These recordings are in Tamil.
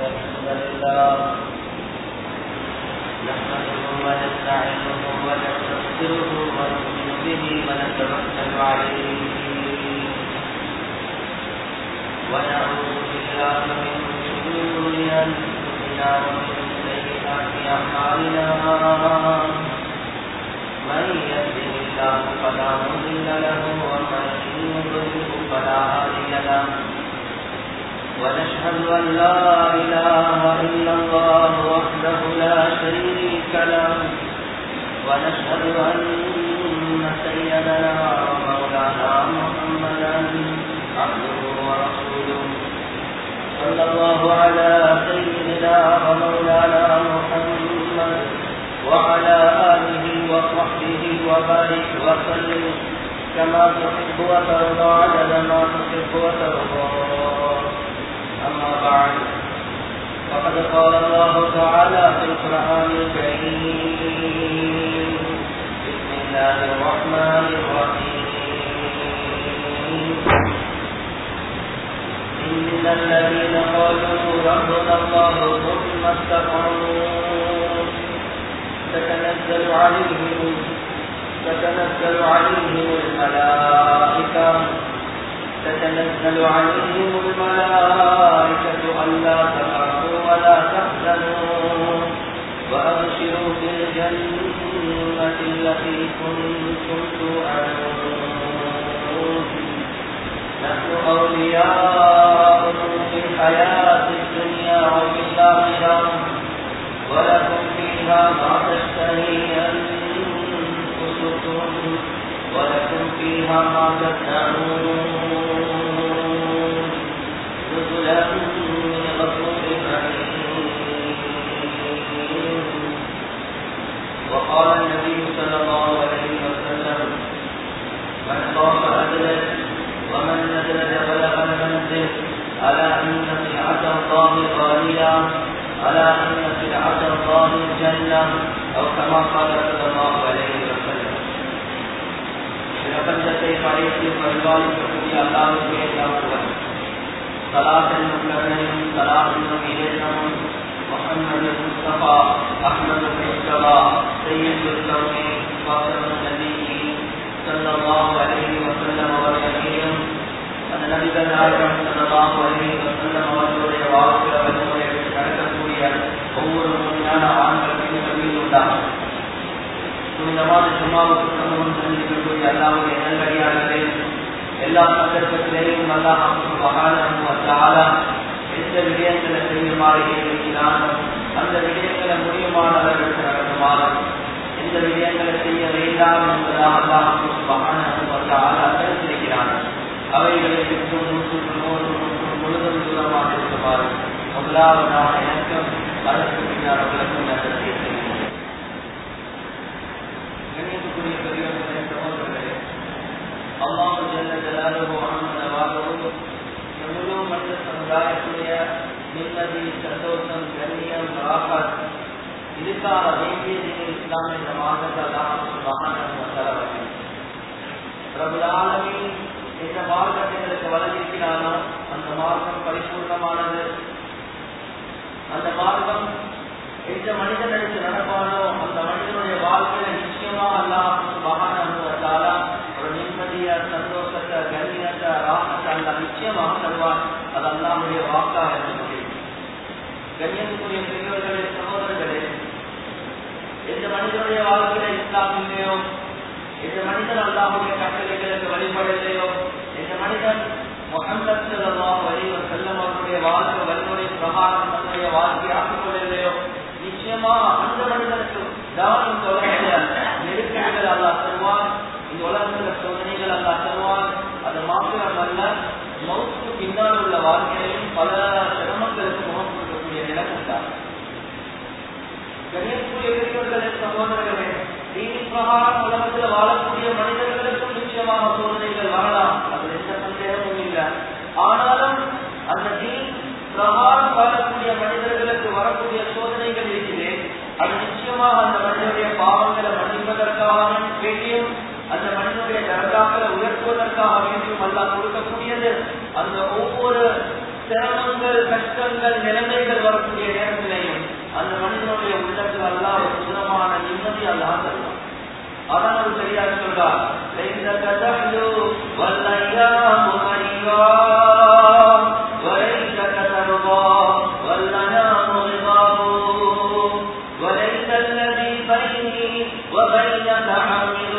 الحمد لله نحمده ونستعينه ونستغفره ونؤمن به ونتوكل عليه ونعوذ بالله من شرور انفسنا ومن سيئات اعمالنا من يهده الله فلا مضل له ومن يضلل فلا هادي له ونشهد أن لا إله إلا الله وحده لا شريك له ونشهد أن سيدنا ومولانا محمدا عبده ورسوله صلى الله على سيدنا ومولانا محمد وعلى آله وصحبه وبارك وسلم كما تحب وترضى عدد ما تحب وترضى أما بعد فقد قال الله تعالى في القرآن الكريم بسم الله الرحمن الرحيم إن الذين قالوا ربنا الله ثم استقاموا تتنزل عليهم تتنزل عليهم الملائكة تتنزل عليهم الملائكة ألا تخافوا ولا تحزنوا وأبشروا بالجنة التي كنتم توعدون نحن أولياؤكم في الحياة الدنيا وفي الآخرة ولكم فيها ما تشتهي أنفسكم ولكم فيها ما تدعون نزلا من غفور رحيم وقال النبي صلى الله عليه وسلم من خاف أدلج ومن نزل بلغ المنزل ألا إن سلعة الله غالية ألا إن سلعة الله الجنة أو كما قال صلى الله عليه وسلم பிரபஞ்சத்தை படைத்து பரிபாலிக்கக்கூடிய அல்லாவுக்கே எல்லாவர்கள் சலாத் என்னும் கருணையும் சலாத் என்னும் இலேசமும் முகமது முஸ்தபா அஹ்மது முஸ்தபா சையது கவுனி வாசவன் நபிக்கு சல்லல்லாஹு அலைஹி வஸல்லம் அவர்கள் மீதும் அந்த நபிகள் நாயகம் சல்லல்லாஹு அலைஹி வஸல்லம் அவர்களுடைய வாழ்க்கை வழிமுறை நடக்கக்கூடிய ஒவ்வொரு முறையான ஆண்கள் பெண்கள் மீது உண்டாகும் புனிதமான சும்மாவுக்கு சமூகம் செஞ்சிருக்கக்கூடிய அல்லாவுடைய நல்லடியார்களே எல்லா சந்தர்ப்பத்திலேயும் அல்லாஹால எந்த விடயங்களை செய்யுமாறு இருக்கிறானோ அந்த விடயங்களை முடியுமானவர்களுக்கு நடக்குமாறு எந்த விடயங்களை செய்ய வேண்டாம் என்பதாக அல்லாஹால அறிவித்திருக்கிறான் அவைகளை விட்டு நூற்றுக்கு நூறு நூற்று முழுதும் தூரமாக இருக்குமாறு முதலாவதான இணக்கம் அதற்கு பின்னர் அவர்களுக்கும் நன்றி செய்கிறேன் கண்ணியத்துக்குரிய பெரியவர்களே சகோதரர்களே அல்லாஹ் ஜல்ல ஜலாலுஹு அஹ்மத வாகவு முழு மனித சமுதாயத்துடைய நிம்மதி சந்தோஷம் கண்ணியம் ராகத் இதுக்காக வேண்டிய நீங்கள் இஸ்லாம் என்ற மார்க்கத்தை அல்லாஹ் சுபஹானஹு வ தஆலா ரபுல் ஆலமீன் எந்த மார்க்கத்தை எங்களுக்கு வழங்கியிருக்கிறானோ அந்த மார்க்கம் பரிபூர்ணமானது அந்த மார்க்கம் எந்த மனிதனுக்கு நடப்பானோ அந்த மனிதனுடைய வாழ்க்கையில நிச்சயமா அல்லாஹ் மகான ஒரு நிம்மதிய சந்தோஷத்தை கண்ணியத்தை ராகத்தை அல்ல நிச்சயமாக தருவான் அது அல்லாமுடைய வாக்காக இருந்தது கண்ணியத்துக்குரிய பெரியவர்களே சகோதரர்களே எந்த மனிதனுடைய வாழ்க்கையில இஸ்லாம் இல்லையோ எந்த மனிதன் அல்லாஹுடைய கட்டளைகளுக்கு வழிபடலையோ எந்த மனிதன் முகமது செல்லலாம் வழிவர் செல்லம் அவருடைய வாழ்க்கை வழிமுறை பிரகாரம் தன்னுடைய வாழ்க்கையை ஆக்கிக் கொள்ளலையோ நிச்சயமா அந்த மனிதனுக்கு தானம் தொடர்ந்த நெருக்கடிகள் அல்லா தருவான் இந்த உலகத்தில் சோதனைகள் அல்லா தருவான் அது மாத்திரம் அல்ல மௌத்துக்கு பின்னால் உள்ள வாழ்க்கையிலும் பல சிரமங்களுக்கு முகம் கொடுக்கக்கூடிய நிலைமை தான் கணியக்கூடிய பெரியவர்களே சகோதரர்களே தீனி பிரகாரம் உலகத்தில் வாழக்கூடிய மனிதர்களுக்கும் நிச்சயமாக சோதனைகள் வரலாம் அதில் எந்த சந்தேகமும் இல்லை ஆனாலும் அந்த தீன் பிரகாரம் வாழக்கூடிய மனிதர்களுக்கு வரக்கூடிய சோதனைகள் இருக்குது அது நிச்சயமாக அந்த மனிதனுடைய பாவங்களை மன்னிப்பதற்காக வேண்டியும் அந்த மனிதனுடைய தரதாக்களை உயர்த்துவதற்காக வேண்டியும் அல்லா கொடுக்கக்கூடியது அந்த ஒவ்வொரு சிரமங்கள் கஷ்டங்கள் நிலைமைகள் வரக்கூடிய நேரத்திலையும் அந்த மனிதனுடைய உள்ளத்தில் அல்லாஹ் ஒரு சுதமான நிம்மதி அல்லாஹ் தருவான் அதான் ஒரு சரியாக சொல்றார் ليس تتحلو والأيام مريرا وليس ترضى والأنام غضاب وليس الذي بيني وبينك عامل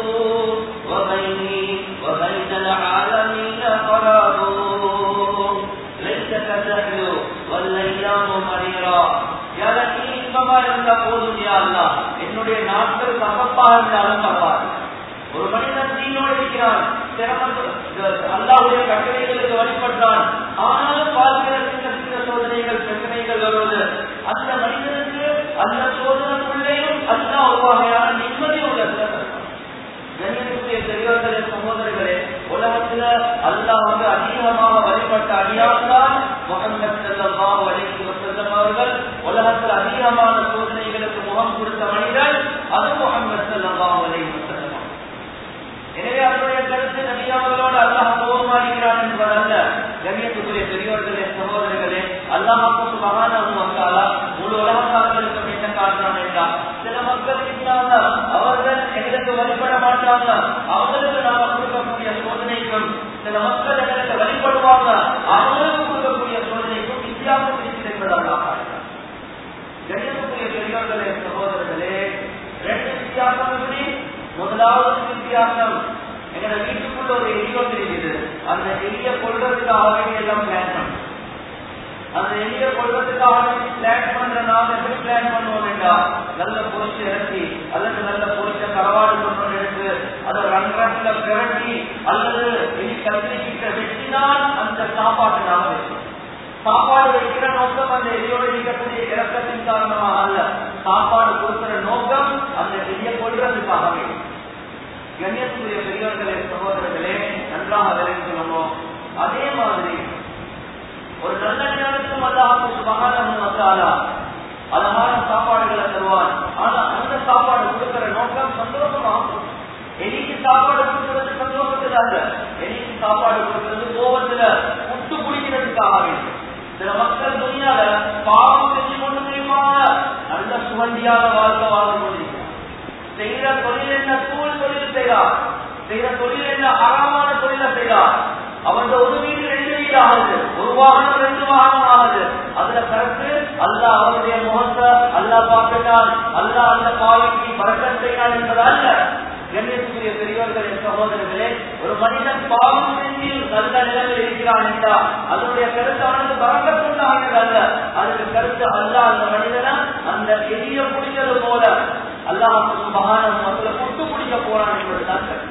وبيني وبين العالمين قرار ليس تتحلو والأيام مريرا எனக்கு இன்பமா இருந்த போதும் அல்லா என்னுடைய நாட்கள் கசப்பா இருந்தாலும் பரவாயில்லை ஒரு மனிதன் தீனோடு இருக்கிறான் அல்லாவுடைய கட்டளைகளுக்கு வழிபட்டான் ஆனாலும் பார்க்கிற சின்ன சின்ன சோதனைகள் பிரச்சனைகள் வருவது அந்த மனிதனுக்கு அந்த சோதனைக்குள்ளேயும் அல்லா ஒரு வகையான நிம்மதி உள்ள கண்ணியத்துக்குரிய பெரியவர்களே சகோதரர்களே உலகத்துல அல்லாஹ் வந்து அதிகமாக வழிபட்ட அடியார்தான் முகமது செல்லமாக வழிக்கு செல்லும் அவர்கள் உலகத்தில் அதிகமான சோதனைகளுக்கு முகம் கொடுத்த மனிதன் அது முகமது செல்லமாக வழிக்கு செல்லலாம் எனவே அவருடைய கருத்து நபியாவர்களோடு அல்லாஹ் போகமாடுகிறான் என்பதல்ல கண்ணியத்துக்குரிய பெரியவர்களே சகோதரர்களே அல்லாஹ் மகான வந்தாலா முழு உலகத்தார்களுக்கும் என்ன காரணம் என்றால் சில மக்கள் இல்லாத அவர்கள் எங்களுக்கு வழிபட மாட்டாங்க அவங்களுக்கு நாம கொடுக்கக்கூடிய சோதனைக்கும் சில மக்கள் எங்களுக்கு வழிபடுவாங்க அவங்களுக்கு கொடுக்கக்கூடிய சோதனைக்கும் வித்தியாசம் இருக்கிறது என்பதாக கண்ணியத்துக்குரிய பெரியவர்களே சகோதரர்களே ரெண்டு வித்தியாசம் எப்படி முதலாவது வித்தியாசம் எங்களோட வீட்டுக்குள்ள ஒரு எலி வந்து இருக்குது அந்த எலியை கொள்றதுக்காக வேண்டிய எல்லாம் பிளான் பண்ணும் அந்த எலியை கொள்வதற்காக வேண்டி பிளான் பண்ற நாம எப்படி பிளான் பண்ணுவோம் என்றால் நல்ல பொறிச்சு இறக்கி அல்லது நல்ல பொறிச்ச கரவாடு கொண்டு எடுத்து அதை ரங்கரத்துல பிரட்டி அல்லது எலி கத்திரி கிட்ட வெட்டினால் அந்த சாப்பாட்டை நாம வைக்கணும் சாப்பாடு வைக்கிற நோக்கம் அந்த எலியோட இருக்கக்கூடிய இறக்கத்தின் காரணமாக அல்ல சாப்பாடு கொடுக்கிற நோக்கம் அந்த எலியை கொள்றதுக்காக வேண்டும் கண்ணியத்துக்குரிய பெரியவர்களே சகோதரர்களே நன்றாக விலகி சொல்லணும் அதே மாதிரி ஒரு நல்ல நேரத்துக்கும் அல்லாஹு மகானா அழகான சாப்பாடுகளை தருவான் ஆனா அந்த சாப்பாடு கொடுக்கிற நோக்கம் சந்தோஷமாகும் எலிக்கு சாப்பாடு கொடுக்கிறது சந்தோஷத்துல அல்ல எலிக்கு சாப்பாடு கொடுக்கிறது கோபத்துல புட்டு குடிக்கிறதுக்காக வேண்டும் சில மக்கள் துணியால பாவம் செஞ்சு கொண்டு போயிருப்பாங்க நல்ல சுகந்தியான வாழ்க்கை வாழ்ந்து கொண்டிருக்கிறார் செய்கிற தொழில் என்ன கூல் தொழில் செய்கிறார் செய்கிற தொழில் என்ன அறமான தொழிலை செய்கிறார் அவன் ஒரு வீடு ரெண்டு வீடு ஆகுது ஒரு வாகனம் ரெண்டு வாகனம் ஆகுது அதுல கருத்து அல்ல அவருடைய முகத்தை அல்லா பார்க்கிறான் அல்ல அந்த பாவைக்கு பறக்கத் செய்கிறான் என்பது அல்ல கண்ணியத்துக்குரிய பெரியவர்களே சகோதரர்களே ஒரு மனிதன் பாவம் செஞ்சு நல்ல நிலையில் இருக்கிறான் என்றால் அதனுடைய கருத்து அவனுக்கு பறக்கத்துண்டாகிறது அல்ல அதுக்கு கருத்து அல்ல அந்த மனிதனை அந்த எரிய பிடிக்கிறது போல அல்லாஹ் மகான மக்களை புட்டு பிடிக்க போறான் என்பதுதான் கருத்து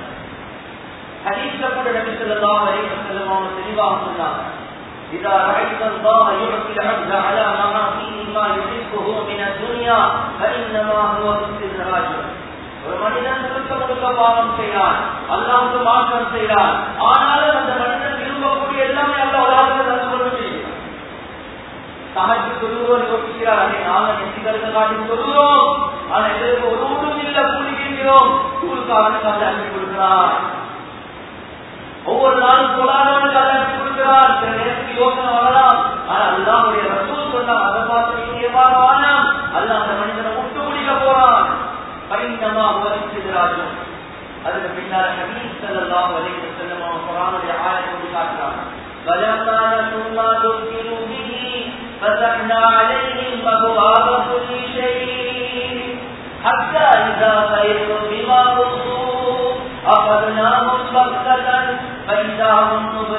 ஹதீஸ்ல கூட நபி ஸல்லல்லாஹு அலைஹி வஸல்லம் அவங்க தெளிவாக சொன்னாங்க إذا رأيت الله يعطي العبد على ما فيه ما يحبه من الدنيا فإنما هو استدراج ஒரு மனிதன் முழுக்க முழுக்க பாவம் செய்கிறான் அல்லாவுக்கு மாற்றம் செய்கிறான் ஆனாலும் அந்த மனிதன் விரும்பக்கூடிய எல்லாமே அல்ல உலகத்தில் தந்து கொண்டு செய்கிறான் சமைச்சு சொல்லுவோம் யோசிக்கிறார் அதை நாங்கள் நெற்றிகளுக்கு காட்டி சொல்லுவோம் ஆனா எங்களுக்கு ஒரு ஒன்றும் இல்லை கூலிக்கிறோம் கூலுக்காரனுக்கு அதை அனுப்பி கொடுக்கிறான் ஒவ்வொரு நாளும் தொழாதவனுக்கு அதை அனுப்பி கொடுக்கிறான் சில நேரத்துக்கு யோசனை வரலாம் ஆனா அல்லாவுடைய ரசூல் சொன்னான் அதை பார்த்து நீங்க எவ்வாறு வானம் அல்ல அந்த மனிதனை விட்டு முடிக்க போறான் பரிந்தமா உபரிக்கிறார்கள் அதுக்கு பின்னால் ஹபீஸ் ஸல்லல்லாஹு அலைஹி வஸல்லம் அவங்க குர்ஆனுடைய ஆயத்தை கொண்டு காட்டுறாங்க فلما نسوا ما ذكروا به فتحنا عليهم أبواب كل شيء حتى إذا فرحوا بما أوتوا أخذناهم بغتة فإذا هم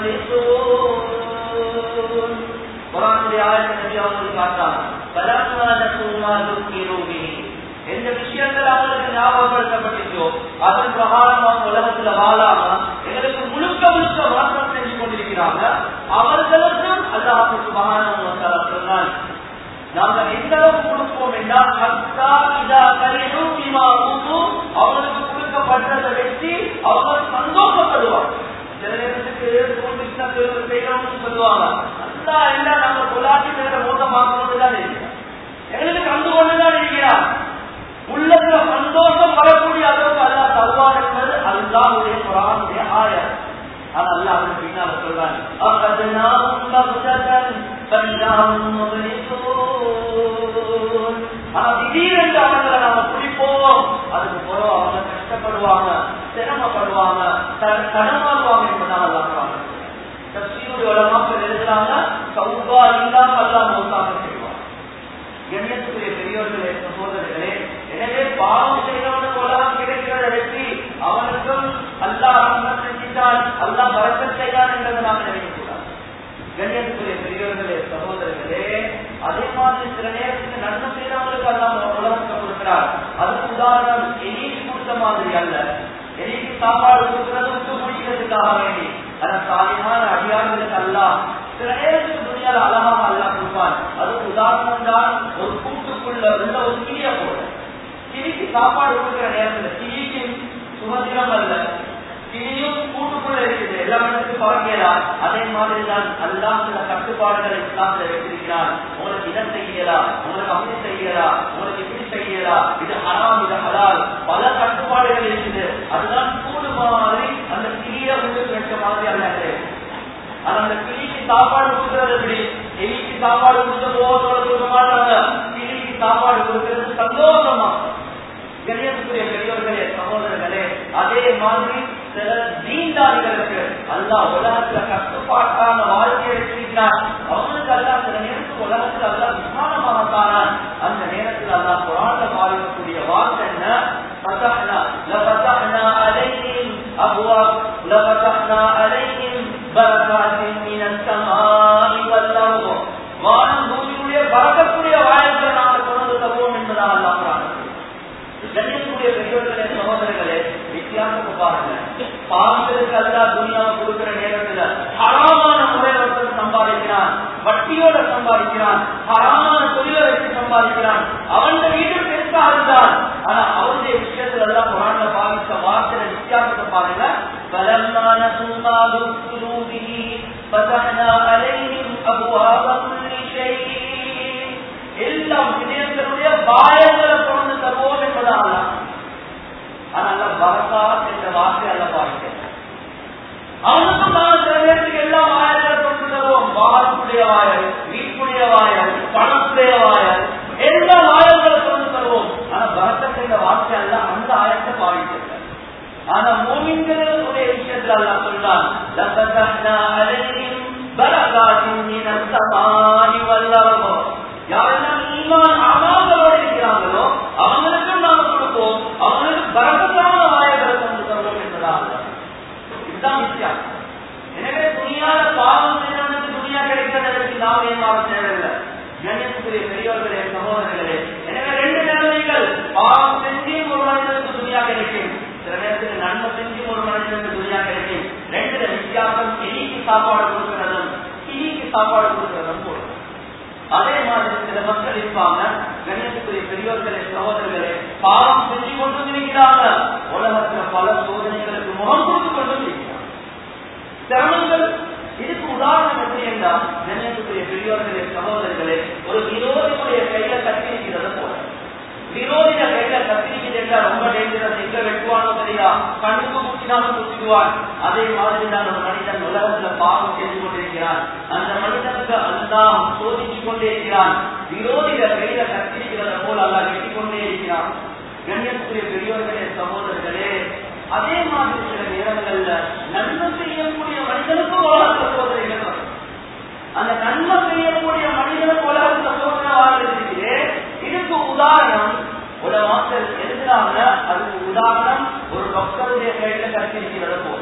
مبلسون குரானுடைய ஆயத்தை நபி அவங்களுக்கு காட்டாங்க பலமா நசூ மா ذكروا به எந்த விஷயங்கள் அவங்களுக்கு ஞாபகப்படுத்தப்பட்டுச்சோ அதன் பிரகாரம் அவங்க உலகத்துல வாழாம எங்களுக்கு முழுக்க முழுக்க மாற்றம் செஞ்சு கொண்டிருக்கிறாங்க அவர்களுக்கும் அல்லாஹுக்கு மகானம் சொன்னால் நாங்கள் எந்த அளவுக்கு கொடுப்போம் என்றால் ஹத்தா இதா கரியும் இமா ஊது அவங்களுக்கு கொடுக்கப்பட்டதை வச்சு அவங்க சந்தோஷப்படுவாங்க சில நேரத்துக்கு செய்யணும்னு சொல்லுவாங்க அல்லா எல்லாம் நம்ம கொலாட்டி மேல மோசமாக்கணும் தான் இருக்கிறோம் எங்களுக்கு கண்டு கொண்டுதான் இருக்கிறார் உள்ளத்துல சந்தோஷம் வரக்கூடிய அளவுக்கு அல்லா தருவார் என்பது அல்லாவுடைய குரானுடைய ஆயர் ஆனா அல்லா அவனுக்கு பின்னால் சொல்றாங்க திடீரென்று அவங்களை நாம பிடிப்போம் அதுக்கு பிறகு அவங்க கஷ்டப்படுவாங்க சிரமப்படுவாங்க தடமாறுவாங்க என்பதாக எல்லாம் தப்சீருடைய உலமாக்கள் எழுதுறாங்க சௌபா இல்லாம எல்லாம் மௌத்தாக செய்வாங்க எண்ணத்துக்குரிய பெரியோர்களே சகோதரர்களே எனவே பாவம் செய்தவனுக்கு உலகம் கிடைக்கிற வெற்றி அவனுக்கும் அல்லா ரஹ்மத் செஞ்சிட்டான் அல்லா வரக்கத் செய்தான் என்பதை நாம் நினைக்கக்கூடாது கண்ணியத்துக்குரிய பெரியவர்களே சகோதரர்களே அதே மாதிரி சில நேரத்துக்கு நன்மை செய்தவங்களுக்கு எல்லாம் உலகத்தை கொடுக்கிறார் அதுக்கு உதாரணம் எலிக்கு கொடுத்த மாதிரி அல்ல எலிக்கு சாப்பாடு கொடுக்கிறது விட்டு முடிக்கிறதுக்காக வேண்டி ஆனா சாலிமான அடியார்களுக்கு அல்ல சில நேரத்துக்கு துணியால் அழகாக அல்லா கொடுப்பான் அதுக்கு உதாரணம் தான் ஒரு கூட்டுக்குள்ள உள்ள ஒரு கிளிய போல கிளிக்கு சாப்பாடு கொடுக்கிற நேரத்துல கிளிக்கு சுமதிரம் அல்ல கிளியும் கூட்டுக்குள்ள இருக்குது எல்லா இடத்துக்கும் பறக்கலாம் அதே மாதிரி தான் அல்லாஹ் சில கட்டுப்பாடுகளை இஸ்லாத்துல வைத்திருக்கிறான் உங்களுக்கு இதை செய்யலாம் உங்களுக்கு அப்படி செய்யலாம் உங்களுக்கு இப்படி செய்யலாம் இது ஹராம் இது ஹலால் பல கட்டுப்பாடுகள் இருக்குது அதுதான் கூடு மாதிரி அந்த கிளிய உள்ளுக்கு வைக்க மாதிரி அல்ல அது அந்த கிளிக்கு சாப்பாடு கொடுக்கறது எப்படி எலிக்கு சாப்பாடு கொடுத்த போகத்தோட கொடுக்க மாட்டாங்க கிளிக்கு சாப்பாடு கொடுக்கறது சந்தோஷமா கண்ணியத்துக்குரிய பெரியவர்களே சகோதரர்களே அதே மாதிரி சில தீண்டாளிகளுக்கு அல்லா உலகத்துல கட்டுப்பாட்டான வாழ்க்கையை வச்சிருக்கிறார் அவங்களுக்கு அல்லா சில நேரத்துக்கு உலகத்துல அல்லா விமானமாகத்தானான் அந்த நேரத்தில் அல்லா புராண பாதிக்கக்கூடிய வார்த்தை என்ன فتحنا لفتحنا عليهم أبواب لفتحنا عليهم بركات من السماء والأرض வானம் பூமியுடைய பறக்கக்கூடிய வாயத்தை நாங்கள் கொண்டு தருவோம் என்பதாக அல்லாஹ் கண்ணியக்கூடிய பெரியவர்களே சகோதரர்களே வித்தியாசத்தை பாருங்க பாவங்களுக்கு அல்லா துணியாவை கொடுக்கிற நேரத்துல ஹராமான முறையில் ஒருத்தர் சம்பாதிக்கிறான் வட்டியோட சம்பாதிக்கிறான் ஹராமான தொழிலை வச்சு சம்பாதிக்கிறான் அவன் வீடு பெருசாக இருந்தான் ஆனா அவருடைய விஷயத்துல எல்லாம் குரான்ல பாவித்த வார்த்தையில வித்தியாசத்தை பாருங்க பலமான சும்மாது குலூபிஹி فتحنا عليهم أبواب كل شيء எல்லாம் விஜயத்தினுடைய பாயங்களை கொண்டு தருவோம் என்பதாக அதனால பரதா என்ற வார்த்தை அல்ல பாய்க்க அவனுக்கும் நான் சில நேரத்துக்கு எல்லாம் வாயங்களை கொண்டு தருவோம் வாரத்துடைய வாயல் வீட்டுடைய வாயல் பணத்துடைய வாயல் எல்லா வாயல்களை கொண்டு தருவோம் ஆனா பரத்தத்தை இந்த வார்த்தை அல்ல அந்த ஆயத்தை பாவிக்கிறது ஆனா மூமின்களுடைய விஷயத்துல அல்ல சொல்றான் லபதஹ்னா அலைஹிம் பரகாத்தின் மினஸ் ஸமாஇ வல் அர்ض யாரெல்லாம் ஈமான் அமாங்களோடு இருக்கிறாங்களோ அவங்களுக்கும் நாம கொடுப்போம் அவங்களுக்கு பரகத்தான வாயங்களை கொண்டு தருவோம் என்பதாக இதுதான் வித்தியாசம் எனவே துணியால பாவம் செய்யறவனுக்கு துணியா கிடைக்கிறதற்கு நாம் ஏமாற தேவையில்லை கண்ணியத்துக்குரிய பெரியவர்களே சகோதரர்களே எனவே ரெண்டு நிலைமைகள் பாவம் செஞ்சும் ஒரு மனிதனுக்கு துணியா கிடைக்கும் சில நேரத்துக்கு நன்மை செஞ்சும் ஒரு மனிதனுக்கு துணியா கிடைக்கும் ரெண்டு வித்தியாசம் கிளிக்கு சாப்பாடு கொடுக்கிறதும் கிளிக்கு சாப்பாடு கொடுக்கிறதும் போடும் அதே மாதிரி சில மக்கள் இருப்பாங்க கணேசத்துக்குரிய பெரியோர்களே சகோதரர்களே பாவம் செஞ்சு கொண்டு இருக்கிறாங்க உலகத்துல பல சோதனைகளுக்கு முகம் கொடுத்து கொண்டு இருக்கிறாங்க சிரமங்கள் இதுக்கு உதாரணம் எப்படி என்றால் கணேசத்துக்குரிய பெரியோர்களே சகோதரர்களே ஒரு விரோதியுடைய கையில கட்டிருக்கிறது போல விரோதிய கையில கத்திரிக்கிறது என்றால் ரொம்ப டேஞ்சரஸ் எங்க வெட்டுவானோ தெரியா கண்ணுக்கு குத்தினாலும் குத்திடுவான் அதே மாதிரி தான் ஒரு மனிதன் உலகத்துல பாவம் செய்து கொண்டிருக்கிறான் அந்த மனிதனுக்கு அல்லாஹ் சோதித்துக் கொண்டே இருக்கிறான் விரோதிய கையில கத்திரிக்கிறத போல அல்லா வெட்டிக் கொண்டே இருக்கிறான் கண்ணியத்துக்குரிய பெரியோர்களே சகோதரர்களே அதே மாதிரி சில நேரங்கள்ல நன்மை செய்யக்கூடிய மனிதனுக்கும் உலகத்துல சோதனைகள் வரும் அந்த நன்மை செய்யக்கூடிய மனிதனுக்கு உலகத்துல சோதனை வாழ்ந்துருக்கு இதுக்கு உதாரணம் ஒரு மக்கள் எழுதுறாங்க அதுக்கு உதாரணம் ஒரு டாக்டருடைய கையில கட்டிருக்கிறத போல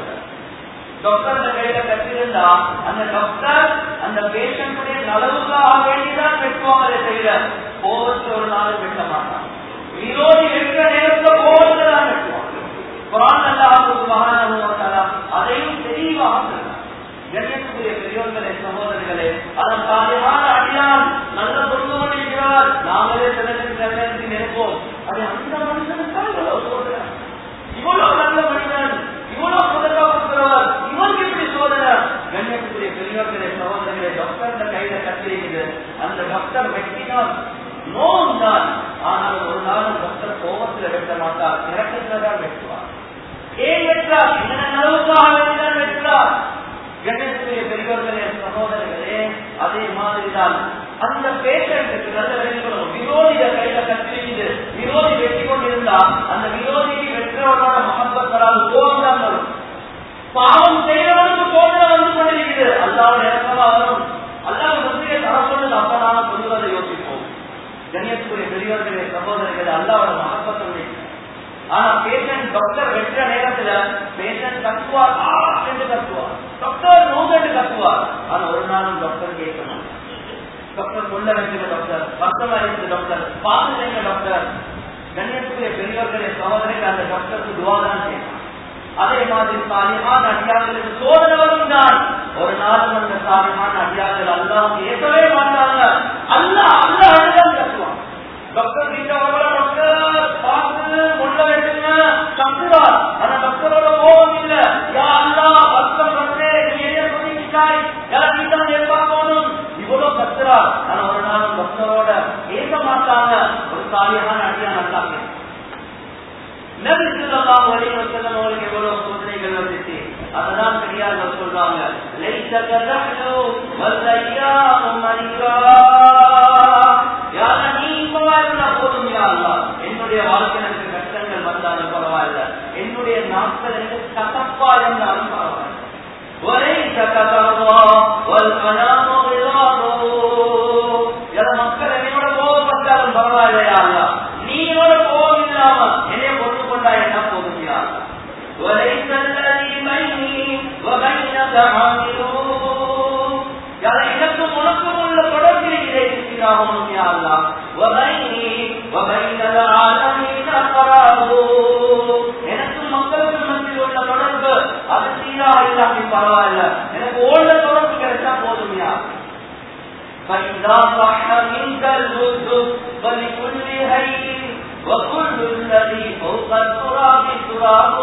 டாக்டர் கையில கட்டிருந்தா அந்த டாக்டர் அந்த பேஷண்டுடைய நலவுக்காக வேண்டிதான் வெட்டுவாங்களே தவிர கோபத்தை ஒரு நாள் வெட்ட மாட்டான் விரோதி வெட்ட நேரத்துல கோபத்தை தான் வெட்டுவாங்க குரான் அல்லாஹ் அதையும் தெளிவாக கண்ணியத்துக்குரிய பெரியோர்களே சகோதரர்களே அதன் சாதியான அடியான் நல்ல பொருள் கொண்டிருக்கிறார் நாங்களே சிலருக்கு நிலையத்தில் நினைப்போம் அது அந்த மனுஷனுக்காக இவ்வளவு சோதனை இவ்வளவு நல்ல மனிதன் இவ்வளவு முதலா கொடுக்கிறவர் இவருக்கு இப்படி சோதனை கண்ணியத்துக்குரிய பெரியோர்களே சகோதரர்களே டாக்டர் கையில கத்திருக்குது அந்த டாக்டர் வெட்டினால் நோம் தான் ஆனால் ஒரு நாள் டாக்டர் கோபத்தில் வெட்ட மாட்டார் இறக்கத்தில் தான் வெட்டுவார் ஏன் வெட்டார் என்ன நலவுக்காக வேண்டிதான் வெட்டுறார் கணேசனுடைய பெரியவர்களே சகோதரர்களே அதே மாதிரிதான் அந்த பேஷண்ட்டுக்கு நல்ல வெளிக்கணும் விரோதிய கையில கத்திரிக்குது விரோதி வெற்றி கொண்டிருந்தா அந்த விரோதிக்கு வெற்றவனோட மகப்பத் வராது கோபம் தான் வரும் பாவம் செய்யறவனுக்கு சோதனை வந்து கொண்டிருக்கிறது அல்லாவோட இறக்கமா வரும் அல்லாஹ் முஸ்லியை தர சொன்னது அப்ப நாம சொல்லுவதை யோசிப்போம் கண்ணியத்துக்குரிய பெரியவர்களே சகோதரர்களே அல்லாவோட மகப்பத்துடைய ஆனா பேஷண்ட் டாக்டர் வெற்ற நேரத்துல பேஷண்ட் கத்துவார் ஆ என்று கத்துவார் டாக்டர் நோக்கென்று கத்துவார் ஆனா ஒரு நாளும் டாக்டர் கேட்கணும் டாக்டர் கொள்ள வைக்கிற டாக்டர் பக்கமா இருக்கிற டாக்டர் பாத்துங்க டாக்டர் கண்ணியத்துக்குரிய பெரியவர்களே சகோதரர்கள் அந்த டாக்டருக்கு துவா தான் செய்யணும் அதே மாதிரி சாலிமான அடியார்களுக்கு சோதனை வரும் தான் ஒரு நாளும் அந்த சாலிமான அடியார்கள் அல்லாஹ் ஏற்கவே மாட்டாங்க அல்ல அல்ல அழுதான் கட்டுவான் டாக்டர் கிட்ட வரல டாக்டர் பார்த்து கொள்ள வேண்டுங்க கத்துவார் ஆனா டாக்டரோட கோபம் இல்ல யா அல்லா கஷ்டம் வந்து நீ என்ன சொல்லிக்கிட்டாய் யார் நீ தான் எதிர்பார்க்கணும் இவ்வளவு கத்துறார் ஆனா ஒரு நாளும் டாக்டரோட ஏற்க மாட்டாங்க ஒரு சாலியான அடியான் நல்லா நபி ஸல்லல்லாஹு அலைஹி வஸல்லம் அவர்களுக்கு எவ்வளவு சோதனைகள் வந்துச்சு அததான் பெரியார்கள் சொல்றாங்க லைஸ கதஹு வல்லையாமு மலிகா யாரா நீ இப்பவா இருந்தா போதும் யா அல்லாஹ் என்னுடைய வாழ்க்கை எனக்கு கஷ்டங்கள் வந்தாலும் பரவாயில்ல என்னுடைய நாட்கள் எனக்கு கசப்பா இருந்தாலும் பரவாயில்ல وليس كترضى والأنام غضابه யார மக்கள் என்னோட கோபப்பட்டாலும் பரவாயில்லையா அல்லா நீ என்னோட கோபம் இல்லாம என்னைய கொண்டு கொண்டா என்ன போதுமையா وليس الذي بيني وبينك عامل யார எனக்கும் உனக்கும் உள்ள தொடர்பில் இதை இருக்கிறாகும் யா அல்லா وبيني وبين العالمين قرار எனக்கும் மக்களுக்கும் மத்தியில் உள்ள தொடர்பு அது சீரா இல்லாம பரவாயில்ல எனக்கு ஓல்ட தொடர்பு கிடைச்சா போதுமையா فإذا صح منك الود فلكل هين وكل الذي فوق التراب تراب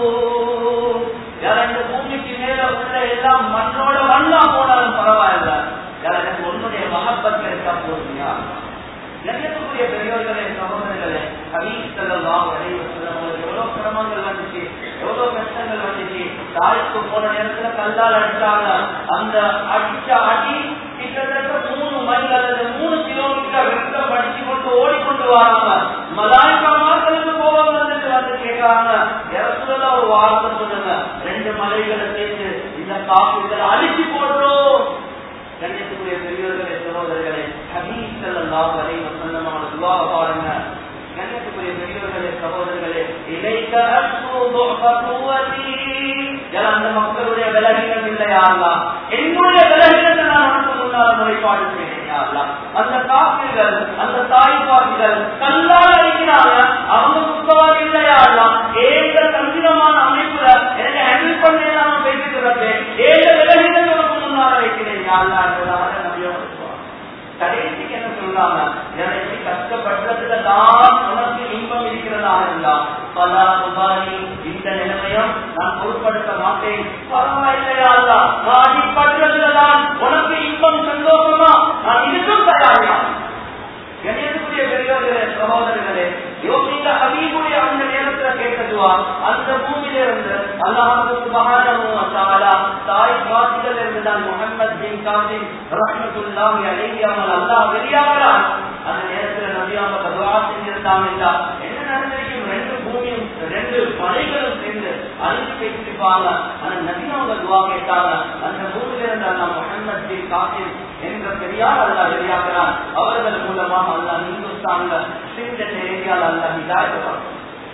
யார் இந்த பூமிக்கு மேல உள்ள எல்லாம் மண்ணோட மண்ணா போனாலும் பரவாயில்ல யார் எனக்கு உன்னுடைய மகப்பத் கிடைச்சா போதுமையா கண்ணியத்துக்குரிய பெரியவர்களே சகோதரர்களே ஹபீஸ்லாம் எவ்வளவு சிரமங்கள் வந்துச்சு எவ்வளவு கஷ்டங்கள் வந்துச்சு தாய்க்கு போன நேரத்துல கல்லால் அடிச்சாங்க அந்த அடிச்ச அடி கிட்டத்தட்ட மூணு மைல் அல்லது மூணு கிலோமீட்டர் வெட்டம் அடிச்சு கொண்டு ஓடிக்கொண்டு வராங்க மலாய்க்கா மக்களுக்கு கோபம் வந்துட்டு வந்து கேட்கறாங்க இடத்துல ஒரு வார்த்தை சொல்லுங்க ரெண்டு மலைகளை சேர்த்து இந்த காப்புகளை அடிச்சு போடுறோம் கண்ணியத்துக்குரிய பெரியவர்களே சகோதரர்களே ஹபீஸ் ஸல்லல்லாஹு அலைஹி வஸல்லம் அவர்கள் துஆ பாருங்க கண்ணியத்துக்குரிய பெரியவர்களே சகோதரர்களே இலைக்க அஸ்து துஹஃப குவதி யார் அந்த மக்களுடைய விலகினம் இல்லையா அல்லாஹ் என்னுடைய விலகினத்தை நான் உனக்கு முன்னால் முறைப்பாடு செய்கிறேன் யா அல்லாஹ் அந்த காப்பிர்கள் அந்த தாய்ப்பாட்டிகள் கல்லால் அடிக்கிறாங்க அவங்க சுத்தமாக இல்லையா அல்லாஹ் ஏக தந்திரமான அமைப்புல எனக்கு ஹேண்டில் பண்ணி நாம பேசிக்கிறது ஏக விலகினத்தை உனக்கு முன்னால் வைக்கிறேன் யா அல்லாஹ் என்பதாக நபியோடு கடைசிக்கு என்ன சொல்றாங்க எனக்கு கஷ்டப்படுறதுல தான் உனக்கு இன்பம் இருக்கிறதா இருந்தா பல ரூபாய் இந்த நிலைமையும் நான் பொருட்படுத்த மாட்டேன் பரவாயில்லையா அல்லா நான் அடிப்படுறதுல தான் உனக்கு இன்பம் சந்தோஷமா நான் இதுக்கும் தயாரியா கணேசனுடைய பெரியவர்களே சகோதரர்களே யோசிக்க ஹபீபுடைய அந்த நேரத்துல கேட்டதுவா அந்த பூமியில இருந்து அல்லாஹு சுபஹானஹு வ தஆலா தாய் வாசிகள் இருந்துதான் முஹம்மத் பின் காசிம் ரஹ்மத்துல்லாஹி அலைஹி அவர்கள் அல்லாஹ் வெளியாகிறான் அந்த நேரத்துல நபி அவங்க துஆ செஞ்சிருந்தாங்க இல்ல என்ன நடந்திருக்கும் ரெண்டு பூமியும் ரெண்டு மலைகளும் சேர்ந்து அழிஞ்சு பேசிருப்பாங்க ஆனா நபி அவங்க துஆ கேட்டாங்க அந்த பூமியில இருந்து அல்லாஹ் முஹம்மத் பின் காசிம் என்ற பெரியார் அல்லாஹ் வெளியாகிறான் அவர்கள் மூலமாக அல்லாஹ் இந்துஸ்தான்ல சிந்தன் ஏரியால் அல்லாஹ் இதாயப்படுறான்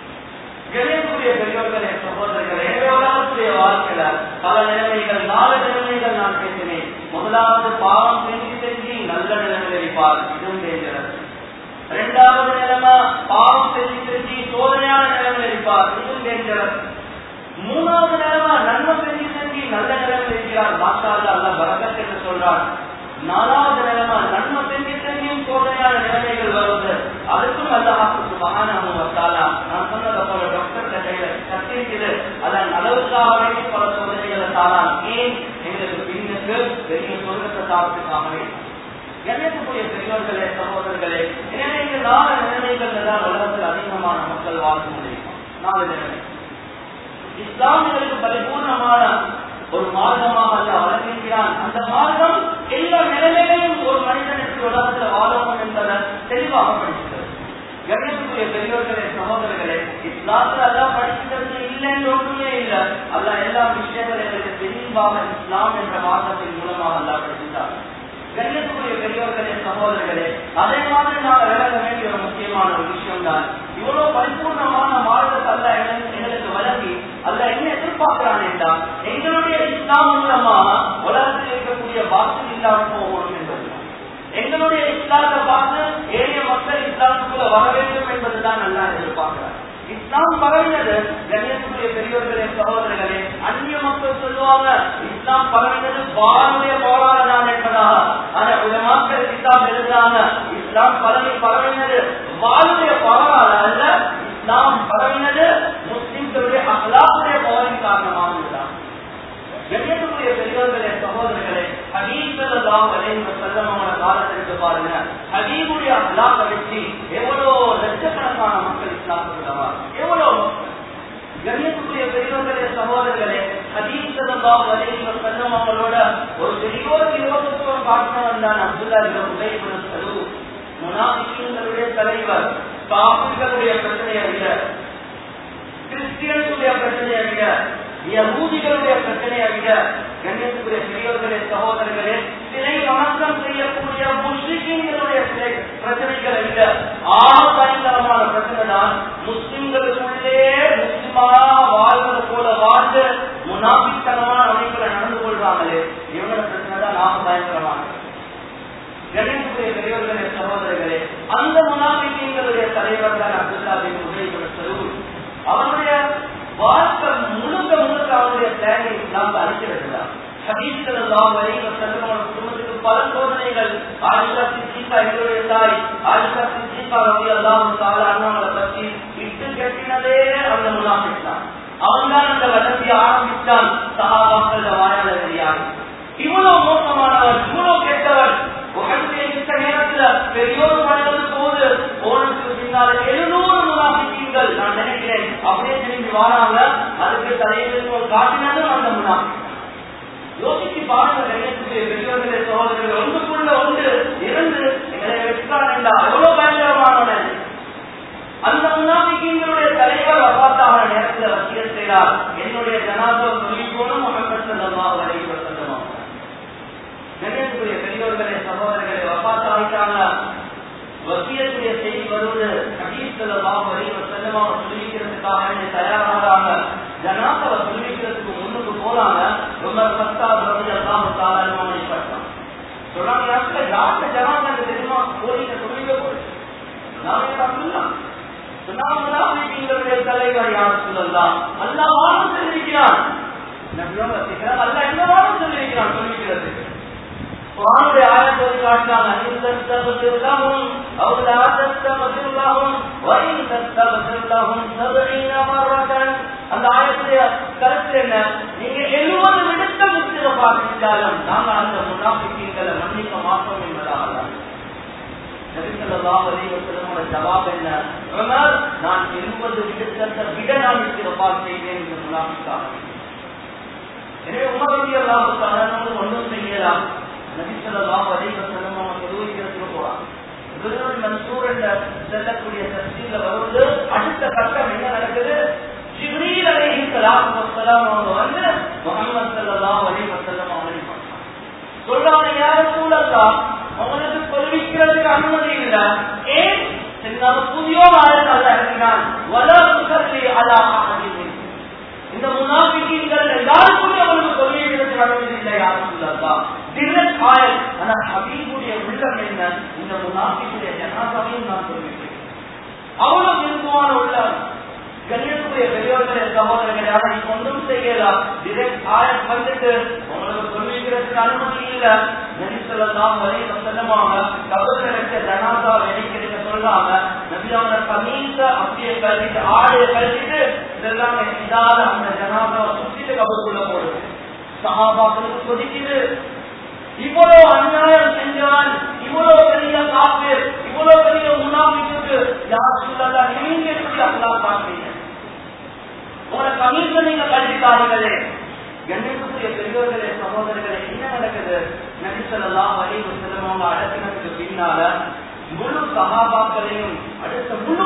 கணேசனுடைய பெரியவர்களே சகோதரர்களே உலகத்துடைய வாழ்க்கையில பல நிலைமைகள் நாலு நிலைமைகள் நான் பேசினேன் முதலாவது பாவம் செஞ்சு செஞ்சு நல்ல நிலைமையில் இருப்பார் இதுவும் டேஞ்சரஸ் இரண்டாவது நிலைமை பாவம் செஞ்சு செஞ்சு சோதனையான நிலைமையில் இருப்பார் இதுவும் டேஞ்சரஸ் மூணாவது நிலைமை நன்மை செஞ்சு செஞ்சு நல்ல நிலைமையில் இருக்கிறார் மாஷா அல்ல பரகத் என்று சொல்றார் நாலாவது நிலைமை நன்மை செஞ்சு செஞ்சும் சோதனையான நிலைமைகள் வருவது அதுக்கும் அல்லாஹுக்கு மகானாமு வந்தாலா நான் சொன்னதை போல டாக்டர் கையில கத்திருக்குது அதன் அளவுக்காக வேண்டி பல சோதனைகளை தாரான் ஏன் எங்களுக்கு பின்னுக்கு பெரிய சொர்க்கத்தை தாரத்துக்காகவே கண்ணியத்துக்குரிய பெரியவர்களே சகோதரர்களே எனவே இந்த நாலு நிலைமைகள்ல தான் உலகத்தில் அதிகமான மக்கள் வாழ்ந்து முடியும் நாலு நிலைமை இஸ்லாமியர்களுக்கு பரிபூர்ணமான ஒரு மார்க்கமாக அல்ல வழங்குகிறான் அந்த மார்க்கம் எல்லா நிலைமையிலும் ஒரு மனிதனுக்கு உலகத்தில் வாழணும் என்பதை தெளிவாக படிக்கிறது கணியத்துக்குரிய பெரியோர்களே சகோதரர்களே இஸ்லாத்துல எல்லாம் படிக்கிறது இல்லைன்னு ஒன்றுமே இல்லை அல்ல எல்லா விஷயங்களும் எங்களுக்கு தெளிவாக இஸ்லாம் என்ற மாற்றத்தின் மூலமாக எல்லாம் படிச்சுட்டாங்க கண்ணியத்துக்குரிய பெரியவர்களே சகோதரர்களே அதே மாதிரி நாங்க விளங்க வேண்டிய ஒரு முக்கியமான ஒரு விஷயம் தான் இவ்வளவு பரிபூர்ணமான மார்க்கத்தை அல்ல எங்களுக்கு வழங்கி அல்ல என்ன எதிர்பார்க்கிறான் என்றால் எங்களுடைய இஸ்லாம் மூலமாக உலகத்தில் இருக்கக்கூடிய வாசல் இல்லாமல் போகணும் என்பது எங்களுடைய இஸ்லாத்தை பார்த்து ஏழைய மக்கள் இஸ்லாத்துக்குள்ள வர வேண்டும் என்பதுதான் நல்லா எதிர்பார்க்கிறார் இஸ்லாம் பரவினது கண்ணியத்துக்குரிய பெரியவர்களே சகோதரர்களே அந்நிய மக்கள் சொல்லுவாங்க இஸ்லாம் பரவினது பாரதிய போராடலாம் என்பதாக ஆனா உலமாக்கள் இஸ்லாம் எழுதுறாங்க இஸ்லாம் பரவி பரவினது வாழுடைய போராட அல்ல இஸ்லாம் பரவினது முஸ்லிம்களுடைய அகலாவுடைய போரின் காரணமாக இருந்தாங்க கண்ணியத்துக்குரிய பெரியவர்களே சகோதரர்களே ஹபீபெல்லாம் வலைங்க செல்லமான காலத்திற்கு பாருங்க ஹபீபுடைய அல்லாத வச்சு எவ்வளவு லட்சக்கணக்கான மக்கள் இஸ்லாத்துள்ளவா எவ்வளவு கண்ணியத்துக்குரிய பெரியவர்களே சகோதரர்களே ஹபீப் செல்லாம் வலைங்க செல்லம் அவங்களோட ஒரு பெரியோர் விரோதத்துவம் காட்டினவன் தான் அப்துல்லா உதயபுர செலவு முனாபிகளுடைய தலைவர் காப்பிர்களுடைய பிரச்சனையை விட கிறிஸ்டியன்ஸுடைய பிரச்சனையை விட யகூதிகளுடைய பிரச்சனையை விட கண்ணியத்துக்குரிய பெரியவர்களே சகோதரர்களே சிலை வணக்கம் செய்யக்கூடிய முஸ்லிம்களுடைய சிலை பிரச்சனைகளை விட ஆக பயங்கரமான பிரச்சனை தான் முஸ்லிம்களுக்குள்ளே முஸ்லிமாக வாழ்வது போல வாழ்ந்து முனாபித்தனமான அமைப்புல நடந்து கொள்றாங்களே இவங்களோட பிரச்சனை தான் ஆக பயங்கரமானது கணிதத்துடைய பெரியவர்களே சகோதரர்களே அந்த முனாபிக்கங்களுடைய தலைவர் தான் அப்துல்லா பின் உதயபுர செலவு அவருடைய வாழ்க்கை முழுக்க முழுக்க அவருடைய பிளானை நாம் அழிக்கிறார் குடும்பத்துக்கு பல சோதனைகள் ஆயிஷா சித்திகா எங்களுடைய தாய் ஆயிஷா சித்திகா ரவி அல்லாம் சாலாங்களை பற்றி இட்டு கட்டினதே அந்த முனாபிக் தான் அவன் தான் அந்த வசதியை ஆரம்பித்தான் சகாபாக்கள் வாயால தெரியாது இவ்வளவு மோசமானவர் இவ்வளவு கெட்டவர் உகழ்ச்சியை மிக்க நேரத்துல பெரியோர் பண்ணது போது போனதுக்கு பின்னால எழுநூறு முனாபிக்கீங்கள் நான் நினைக்கிறேன் அப்படியே திரும்பி வாராங்க அதுக்கு தலைவர் காட்டினதும் அந்த முனாபி யோசிச்சு பாருங்க கண்ணியத்துக்குரிய பெரியோர்களே சகோதரர்கள் ஒன்றுக்குள்ள ஒன்று இருந்து எங்களை வெட்டான் என்றால் எவ்வளவு பயங்கரமானவன் அந்த முன்னாபிக்கீங்களுடைய தலைவர் அப்பாத்தான நேரத்தில் வசியல் செய்கிறார் என்னுடைய ஜனாதம் சொல்லிக்கோணும் முகமது சல்லா வரைக்கும் சொல்லமா கண்ணியத்துக்குரிய பெரியோர்களே சகோதரர்களே வப்பாத்தாயிட்டாங்க வசியத்துடைய செய்தி வருவது ஹபீஸ்லாம் வரைக்கும் செல்லமா சொல்லிக்கிறதுக்காக என்னை தயாராகிறாங்க ஜனாதாவை சொல்லிக்கிறதுக்கு முன்னுக்கு போறாங்க ரொம்ப சஸ்தாப் ரவி எல்லாம் சாதாரணமாக பட்டான் சொன்னாங்க யாருக்கு ஜனாதா தெரியுமா போலீஸை சொல்லிக்க போய் சொன்னாங்க தலைவர் யார் சொல்லலாம் அல்லா வாரம் சொல்லியிருக்கிறான் அல்ல என்ன வாரம் சொல்லியிருக்கிறான் சொல்லிக்கிறதுக்கு குரானுடைய ஆயத்தோடு காட்டினாங்க இன் தஸ்தக்ஃபிர் லஹும் அவ் லா தஸ்தக்ஃபிர் லஹும் வ இன் தஸ்தக்ஃபிர் லஹும் 70 மர்ரதன் அந்த ஆயத்துடைய கருத்து என்ன நீங்க 70 விடுத்த முத்திர பார்த்தாலும் நாங்க அந்த முனாஃபிக்கீன்களை மன்னிக்க மாட்டோம் என்பதாக நபி ஸல்லல்லாஹு அலைஹி வஸல்லமோட ஜவாப் என்ன உமர் நான் 70 விடுத்தத்தை விட நான் இஸ்திக்பார் செய்தேன் என்று முனாஃபிக்காக எனவே உமர் ரலியல்லாஹு தஆலா ஒன்றும் செய்யலாம் நபிசல்லாம் வரைவசனம் அவங்க நிரூபிக்கிறதுக்கு போறாங்க மன்சூர் என்ற செல்லக்கூடிய சர்ச்சையில வருவது அடுத்த கட்டம் என்ன நடக்குது ஜிப்ரீல் அலைஹி ஸலாத்து வஸலாம் அவங்க வந்து முஹம்மது ஸல்லல்லாஹு அலைஹி வஸல்லம் அவங்களை பார்த்தாங்க சொல்றாங்க யார சூழல்லா அவங்களுக்கு கொல்விக்கிறதுக்கு அனுமதி இல்ல ஏன் புதிய ஆயத்தை அல்ல இறங்கினான் வலா துசல்லி அலா அஹதின் இந்த முனாபிக்கீன்கள் எல்லாருக்குமே அவங்களுக்கு கொள்கைகளுக்கு அனுமதி இல்லை யாரும் சொல்லா தில்லத் ஆயல் ஆனா ஹபீபுடைய உள்ளம் என்ன இந்த முனாபிக்குடைய ஜனாதாவையும் நான் சொல்லிட்டேன் அவ்வளவு விருப்பமான உள்ளம் கண்ணியத்துக்குரிய பெரியவர்களே சகோதரர்களே அதை ஒன்றும் செய்யலாம் டிரெக்ட் ஆயல் வந்துட்டு உங்களுக்கு சொல்லிக்கிறதுக்கு அனுமதி இல்ல நெரிசலாம் வரை செல்லமாக கபர்கள் வைக்க ஜனாதா நினைக்கிறத சொல்லாம நபியாவோட கமீச அப்படியே கழிட்டு ஆடையை கழிட்டு இதெல்லாம் இதால அந்த ஜனாதாவை சுத்திட்டு கபருக்குள்ள போடுது சகாபாக்களுக்கு கொதிக்குது இவ்வளவு அநியாயம் செஞ்சவன் இவ்வளவு பெரிய காப்பு இவ்வளவு பெரிய முன்னாமிக்கு யார் சொல்லலாம் நீங்க எப்படி அல்லா காப்பீங்க உங்களை கமிஷன் நீங்க கல்விக்காரங்களே கண்ணியத்துக்குரிய பெரியோர்களே சகோதரர்களே என்ன நடக்குது நடிச்சலாம் வழி செல்லவங்க அடக்கினதுக்கு பின்னால முழு சகாபாக்களையும் அடுத்த முழு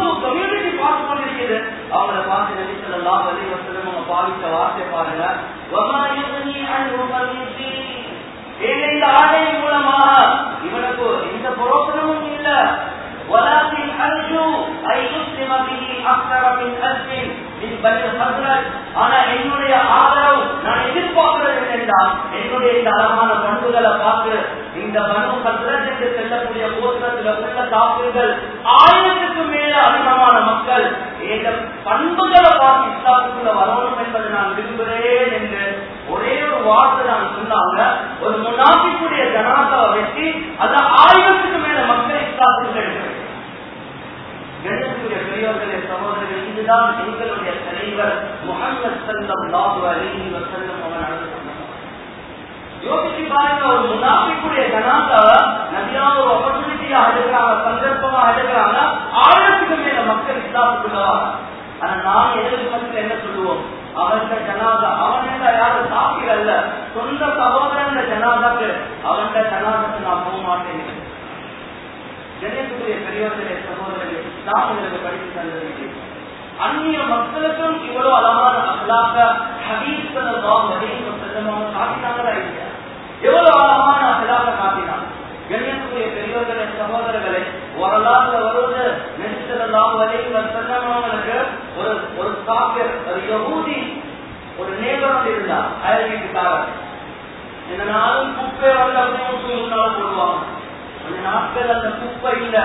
அவங்கள பார்த்து நபி ஸல்லல்லாஹு அலைஹி வஸல்லம் அவங்க பாவித்த வார்த்தை பாருங்க வமா யுக்னி அன்ஹு மல்லிசி ஏன் இந்த ஆடை மூலமாக இவனுக்கு எந்த புரோசனமும் இல்ல ولكن أرجو أن يسلم به أكثر من ألف من بني الخزرج ஆனா என்னுடைய ஆதரவு நான் எதிர்பார்க்கிறது என்னென்றால் என்னுடைய இந்த அழகான பண்புகளை பார்த்து இந்த பனு கத்திரஜ் என்று செல்லக்கூடிய கோத்திரத்தில் உள்ள காப்பீர்கள் ஆயிரத்துக்கு மேல அதிகமான மக்கள் இந்த பண்புகளை பார்த்து இஸ்லாத்துக்குள்ள வரணும் என்பதை நான் விரும்புகிறேன் என்று ஒரே ஒரு வார்த்தை நான் சொன்னாங்க ஒரு முன்னாபிக்குடைய ஜனாதாவை வெட்டி அந்த ஆயிரத்துக்கு மேல மக்கள் இஸ்லாத்துக்குள்ள எடுக்கிறது கணேசனுடைய பெரியவர்களே சகோதரர்கள் இதுதான் எங்களுடைய தலைவர் முகமது சல்லாஹு அலைஹி வஸல்லம் அவன் நடந்து கொண்டார் யோசிச்சு பாருங்க ஒரு முன்னாபிக்குடைய ஜனாதாவை நபியாக ஒரு ஆப்பர்ச்சுனிட்டியா எடுக்கிறாங்க சந்தர்ப்பமா எடுக்கிறாங்க ஆயிரத்துக்கு மேல மக்கள் இஸ்லாத்துக்குள்ளவா ஆனா நான் எதிர்ப்பு மக்கள் என்ன சொல்லுவோம் அவன்கிட்ட ஜனாதா அவன்கிட்ட யாரும் சாப்பிட அல்ல சொந்த சகோதரன் ஜனாதாக்கு அவன்கிட்ட ஜனாதாக்கு நான் போக மாட்டேன் கணேசத்துடைய பெரியவர்களே சகோதரர்களே நான் உங்களுக்கு படித்து தந்தது அந்நிய மக்களுக்கும் இவ்வளவு அழகான அகலாக ஹபீஸ்வரம் செல்லமாக காட்டினாங்களா இல்லையா எவ்வளவு அழகான அகலாக காட்டினாங்க கண்ணியத்துக்குரிய பெரியவர்களே சகோதரர்களே வரலாறுல வருவது நெரிசலாம் வரைக்கும் செல்லவங்களுக்கு ஒரு ஒரு காப்பியர் ஒரு யகூதி ஒரு நேபரோடு இருந்தார் அயல் வீட்டுக்காரர் இந்த நாளும் குப்பை வந்து அப்படியே முன்னாலும் போடுவாங்க கொஞ்ச நாட்கள் அந்த குப்பை இல்ல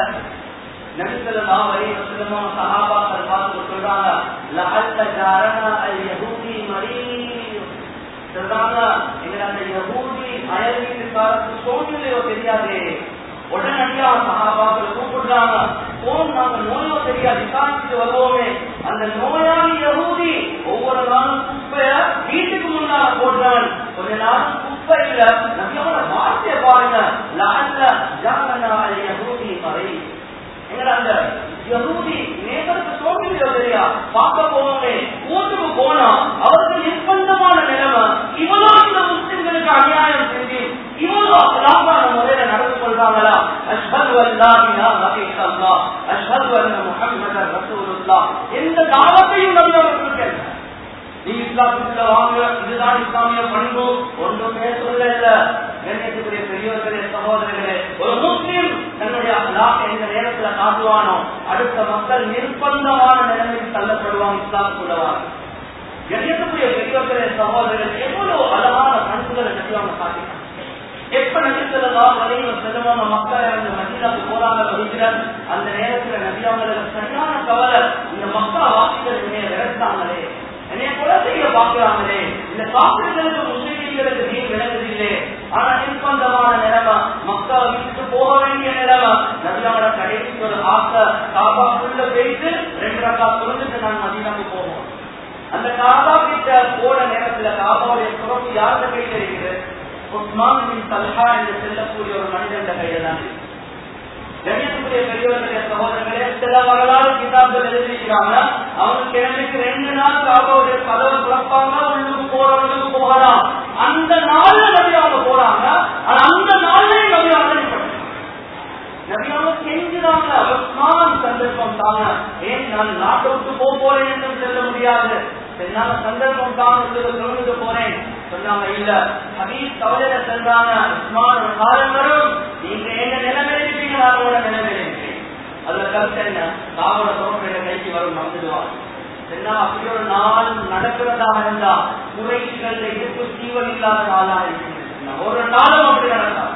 நபிசல்லாம் வரை வசனமா சஹாபாக்கள் பார்த்து சொல்றாங்க லஅல்ல ஜாரனா அல் யஹூதி மரீர் சொல்றாங்க எங்க அந்த யஹூதி அயல் வீட்டுக்காரருக்கு சோழிலையோ தெரியாதே உடனடியா சஹாபாக்கள் கூப்பிடுறாங்க போன் நாங்க நோயோ தெரியாது விசாரிச்சுட்டு வருவோமே அந்த நோயாளி யகூதி ஒவ்வொரு நாளும் குப்பைய வீட்டுக்கு முன்னால போடுறவன் கொஞ்ச நாளும் குப்பை இல்ல நம்மளோட வார்த்தையை பாருங்க லாண்ட ஜாமனா யகூதி மறை எங்கடா அந்த யகூதி நேபருக்கு சோதனையோ தெரியா பார்க்க போவோமே கூட்டுக்கு போனா அவருக்கு நிர்பந்தமான நிலைமை இவ்வளவு இந்த முஸ்லிம்களுக்கு அநியாயம் செஞ்சு இவ்வளவு லாபான முறையில நடந்து கொள்றாங்களா அஷ்ஹது அல்லா இலாஹ இல்லல்லாஹ் அஷ்ஹது அன்ன முஹம்மதர் ரசூலுல்லாஹ் எந்த தாவத்தையும் நபி அவர்களுக்கு நீ இஸ்லாத்துக்குள்ள வாங்க இதுதான் இஸ்லாமிய பண்பு ஒன்றுமே சொல்ல இல்ல கண்ணியத்துக்குரிய பெரியவர்களே சகோதரர்களே ஒரு முஸ்லீம் தன்னுடைய அல்லாஹ் எந்த நேரத்துல காட்டுவானோ அடுத்த மக்கள் நிர்பந்தமான நிலைமைக்கு தள்ளப்படுவாங்க இஸ்லாத்துக்குள்ளவாங்க கண்ணியத்துக்குரிய பெரியவர்களே சகோதரர்கள் எவ்வளவு அழகான பண்புகளை நடிவாங்க காட்டினாங்க எப்ப நபிசல்லாம் வரையும் செல்லமான மக்கள் அந்த மதியாவுக்கு போறாங்க வகிக்கிறார் அந்த நேரத்துல நபியாங்களுக்கு சரியான கவலை இந்த மக்கள் வாசிகள் என்னைய விரட்டாங்களே என்னைய கொலை செய்ய பாக்குறாங்களே இந்த காப்பிர்களுக்கு முஸ்லிம்களுக்கு நீ விளங்குதில்லை ஆனா நிர்பந்தமான நிலைமை மக்கள் வீட்டுக்கு போக வேண்டிய நிலைமை நபியாவோட கடைசி ஒரு ஆசை காபாக்குள்ள போயிட்டு ரெண்டு ரக்கா தொழுந்துட்டு நான் மதியாவுக்கு போவோம் அந்த காபா கிட்ட போன நேரத்துல காபாவுடைய புறப்பு யாருடைய கையில இருக்குது உஸ்மான் பின் தல்ஹா என்று செல்லக்கூடிய ஒரு மனிதன் கையில தான் கண்ணியத்துக்குரிய பெரியவர்களுடைய சகோதரர்களே சில வரலாறு கிதாப்கள் எழுதியிருக்கிறாங்க அவங்க கிழமைக்கு ரெண்டு நாள் காபாவுடைய கதவை திறப்பாங்க உள்ளுக்கு போறவங்களுக்கு போகலாம் அந்த நாள்ல நபி அவங்க போறாங்க ஆனா அந்த நாள்லயே நபி அவங்க நபியாவை செஞ்சுதாங்க உஸ்மான் சந்தர்ப்பம் தாங்க ஏன் நான் நாட்டை விட்டு போக போறேன் என்று சொல்ல முடியாது என்னால சந்தர்ப்பம் தான் சொல்லிட்டு போறேன் சொன்னாங்க இல்ல ஹபீஸ் கவலையில சென்றாங்க உஸ்மான் ஒரு காலம் வரும் நீங்க எங்க நிலைமையில இருப்பீங்க நான் உங்களோட நிலைமையில இருப்பேன் அதுல கருத்து என்ன காவல தோற்ற கைக்கு வரும் வந்துடுவான் என்ன அப்படி ஒரு நாள் நடக்கிறதாக இருந்தா குறைகள் எதிர்ப்பு தீவன் இல்லாத நாளாக இருக்கு ஒரு நாளும் அப்படி நடந்தாங்க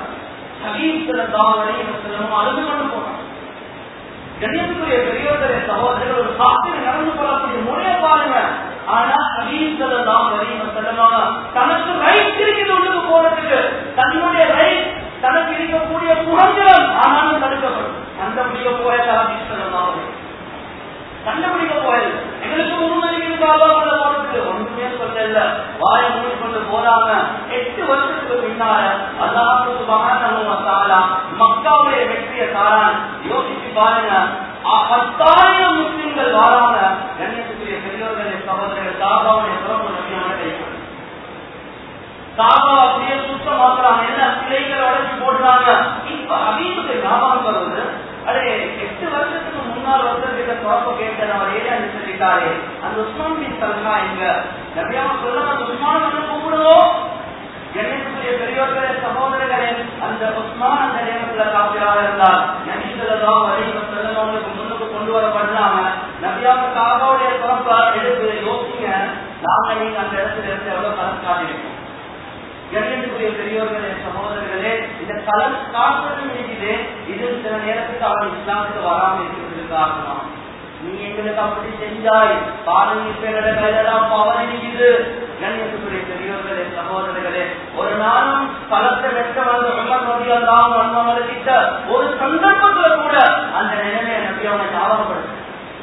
அழுது கொண்டு போனான் கண்ணியத்துக்குரிய பெரியவர்களே சகோதரர்கள் ஒரு சாத்திரம் நடந்து கொள்ளக்கூடிய முறையை பாருங்க ஆனா ஹபீஸ்லாம் வரையும் செல்லமாக தனக்கு ரைட் இருக்குது உள்ளுக்கு போறதுக்கு தன்னுடைய ரைட் தனக்கு இருக்கக்கூடிய குணங்களும் ஆனாலும் தடுக்கப்படும் கண்டுபிடிக்க போய ஹபீஸ்லாம் கண்டுபிடிக்க போயது எங்களுக்கு உண்மைக்கு காபாக்குள்ள போறதுக்கு ஒன்றுமே சொல்லல வாய மூடி கொண்டு போறாங்க எட்டு வருஷத்துக்கு பின்னால அல்லாஹுக்கு மகானா மக்காவுடைய வெற்றியை தாரான் யோசிச்சு பாருங்க பத்தாயிரம் முஸ்லிம்கள் வாராங்க கண்ணியத்துக்குரிய பெரியோர்களுடைய சகோதரர்கள் காபாவுடைய சிறப்பு நம்பியான கைப்படும் காபா அப்படியே சுத்தமாக்குறாங்க என்ன சிலைகளை உடச்சி போடுறாங்க இப்ப அபீபுக்கு ஞாபகம் வருவது அது எட்டு வருஷத்துக்கு முன்னாள் ஒருத்தர் கிட்ட குழப்ப கேட்டேன் அவர் ஏரியான்னு சொல்லிட்டாங்க கேட்டாரு அந்த உஸ்மான் பின் தல்ஹா எங்க நபியாம சொல்ல அந்த உஸ்மான் வந்து கூப்பிடுவோம் கணேசனுடைய பெரியோர்களே சகோதரர்களே அந்த உஸ்மான் அந்த நேரத்துல காப்பியாக இருந்தார் நபிசல்லாம் வரைக்கும் செல்லவங்களுக்கு முன்னுக்கு கொண்டு வரப்படலாம நபியாம காபாவுடைய பிறப்ப எடுத்து யோசிங்க நாங்க நீங்க அந்த இடத்துல இருந்து எவ்வளவு கலந்து காட்டிருக்கோம் கணேசனுடைய பெரியோர்களே சகோதரர்களே இந்த கலன் காட்டுறது இருக்குது இது சில நேரத்துக்கு அவர் இஸ்லாமுக்கு வராம இருக்கிறதுக்கு காரணம் நீ எங்களுக்கு அப்படி செஞ்சாய் பாருங்க இப்ப என்னோட கையிலாம் பவர் இருக்குது கண்ணியத்துக்குரிய பெரியோர்களே சகோதரர்களே ஒரு நாளும் களத்தை வெட்ட வந்த உமர் நபி எல்லாம் வந்தவர்கிட்ட ஒரு சந்தர்ப்பத்துல கூட அந்த நிலைமையை நபி அவனை ஞாபகப்படுத்த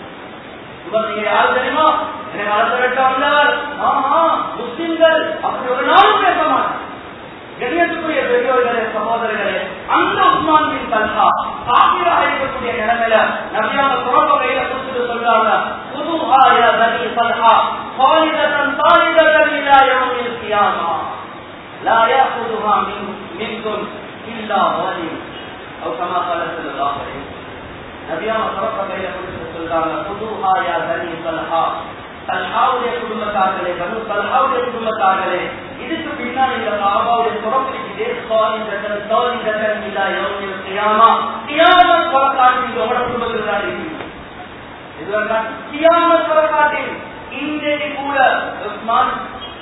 இவர் நீங்க யாரு தெரியுமா என்னை களத்தை வெட்ட வந்தவர் ஆமா முஸ்லிம்கள் அப்படி ஒரு நாளும் பேச மாட்டார் கணியத்துக்குரிய பெரியோர்களே சகோதரர்களே அந்த உஸ்மான் பின் தல்ஹா காபிராக இருக்கக்கூடிய நிலைமையில நபியான குழப்ப கையில கொடுத்துட்டு சொல்றாங்க புதுஹா யா பனி தல்ஹா خالدة طالبة إلى يوم القيامة لا يأخذها من منكم إلا ظالم أو كما قال صلى الله عليه وسلم நபியான குழப்ப கையில கொடுத்துட்டு சொல்றாங்க புதுஹா யா பனி தல்ஹா தல்ஹாவுடைய குடும்பத்தார்களே பனு தல்ஹாவுடைய குடும்பத்தார்களே இதுக்கு பின்னால் இந்த காபாவுடைய புறப்பிடிக்குதே சாலிதத்தன் சாலிதத்தன் இல்லா யோகிய கியாமா கியாமத் வரக்காட்டில் உங்களோட குடும்பத்தில் தான் இருக்குது இதுவரை கியாமத் வரக்காட்டில் இன்றைக்கு கூட உஸ்மான்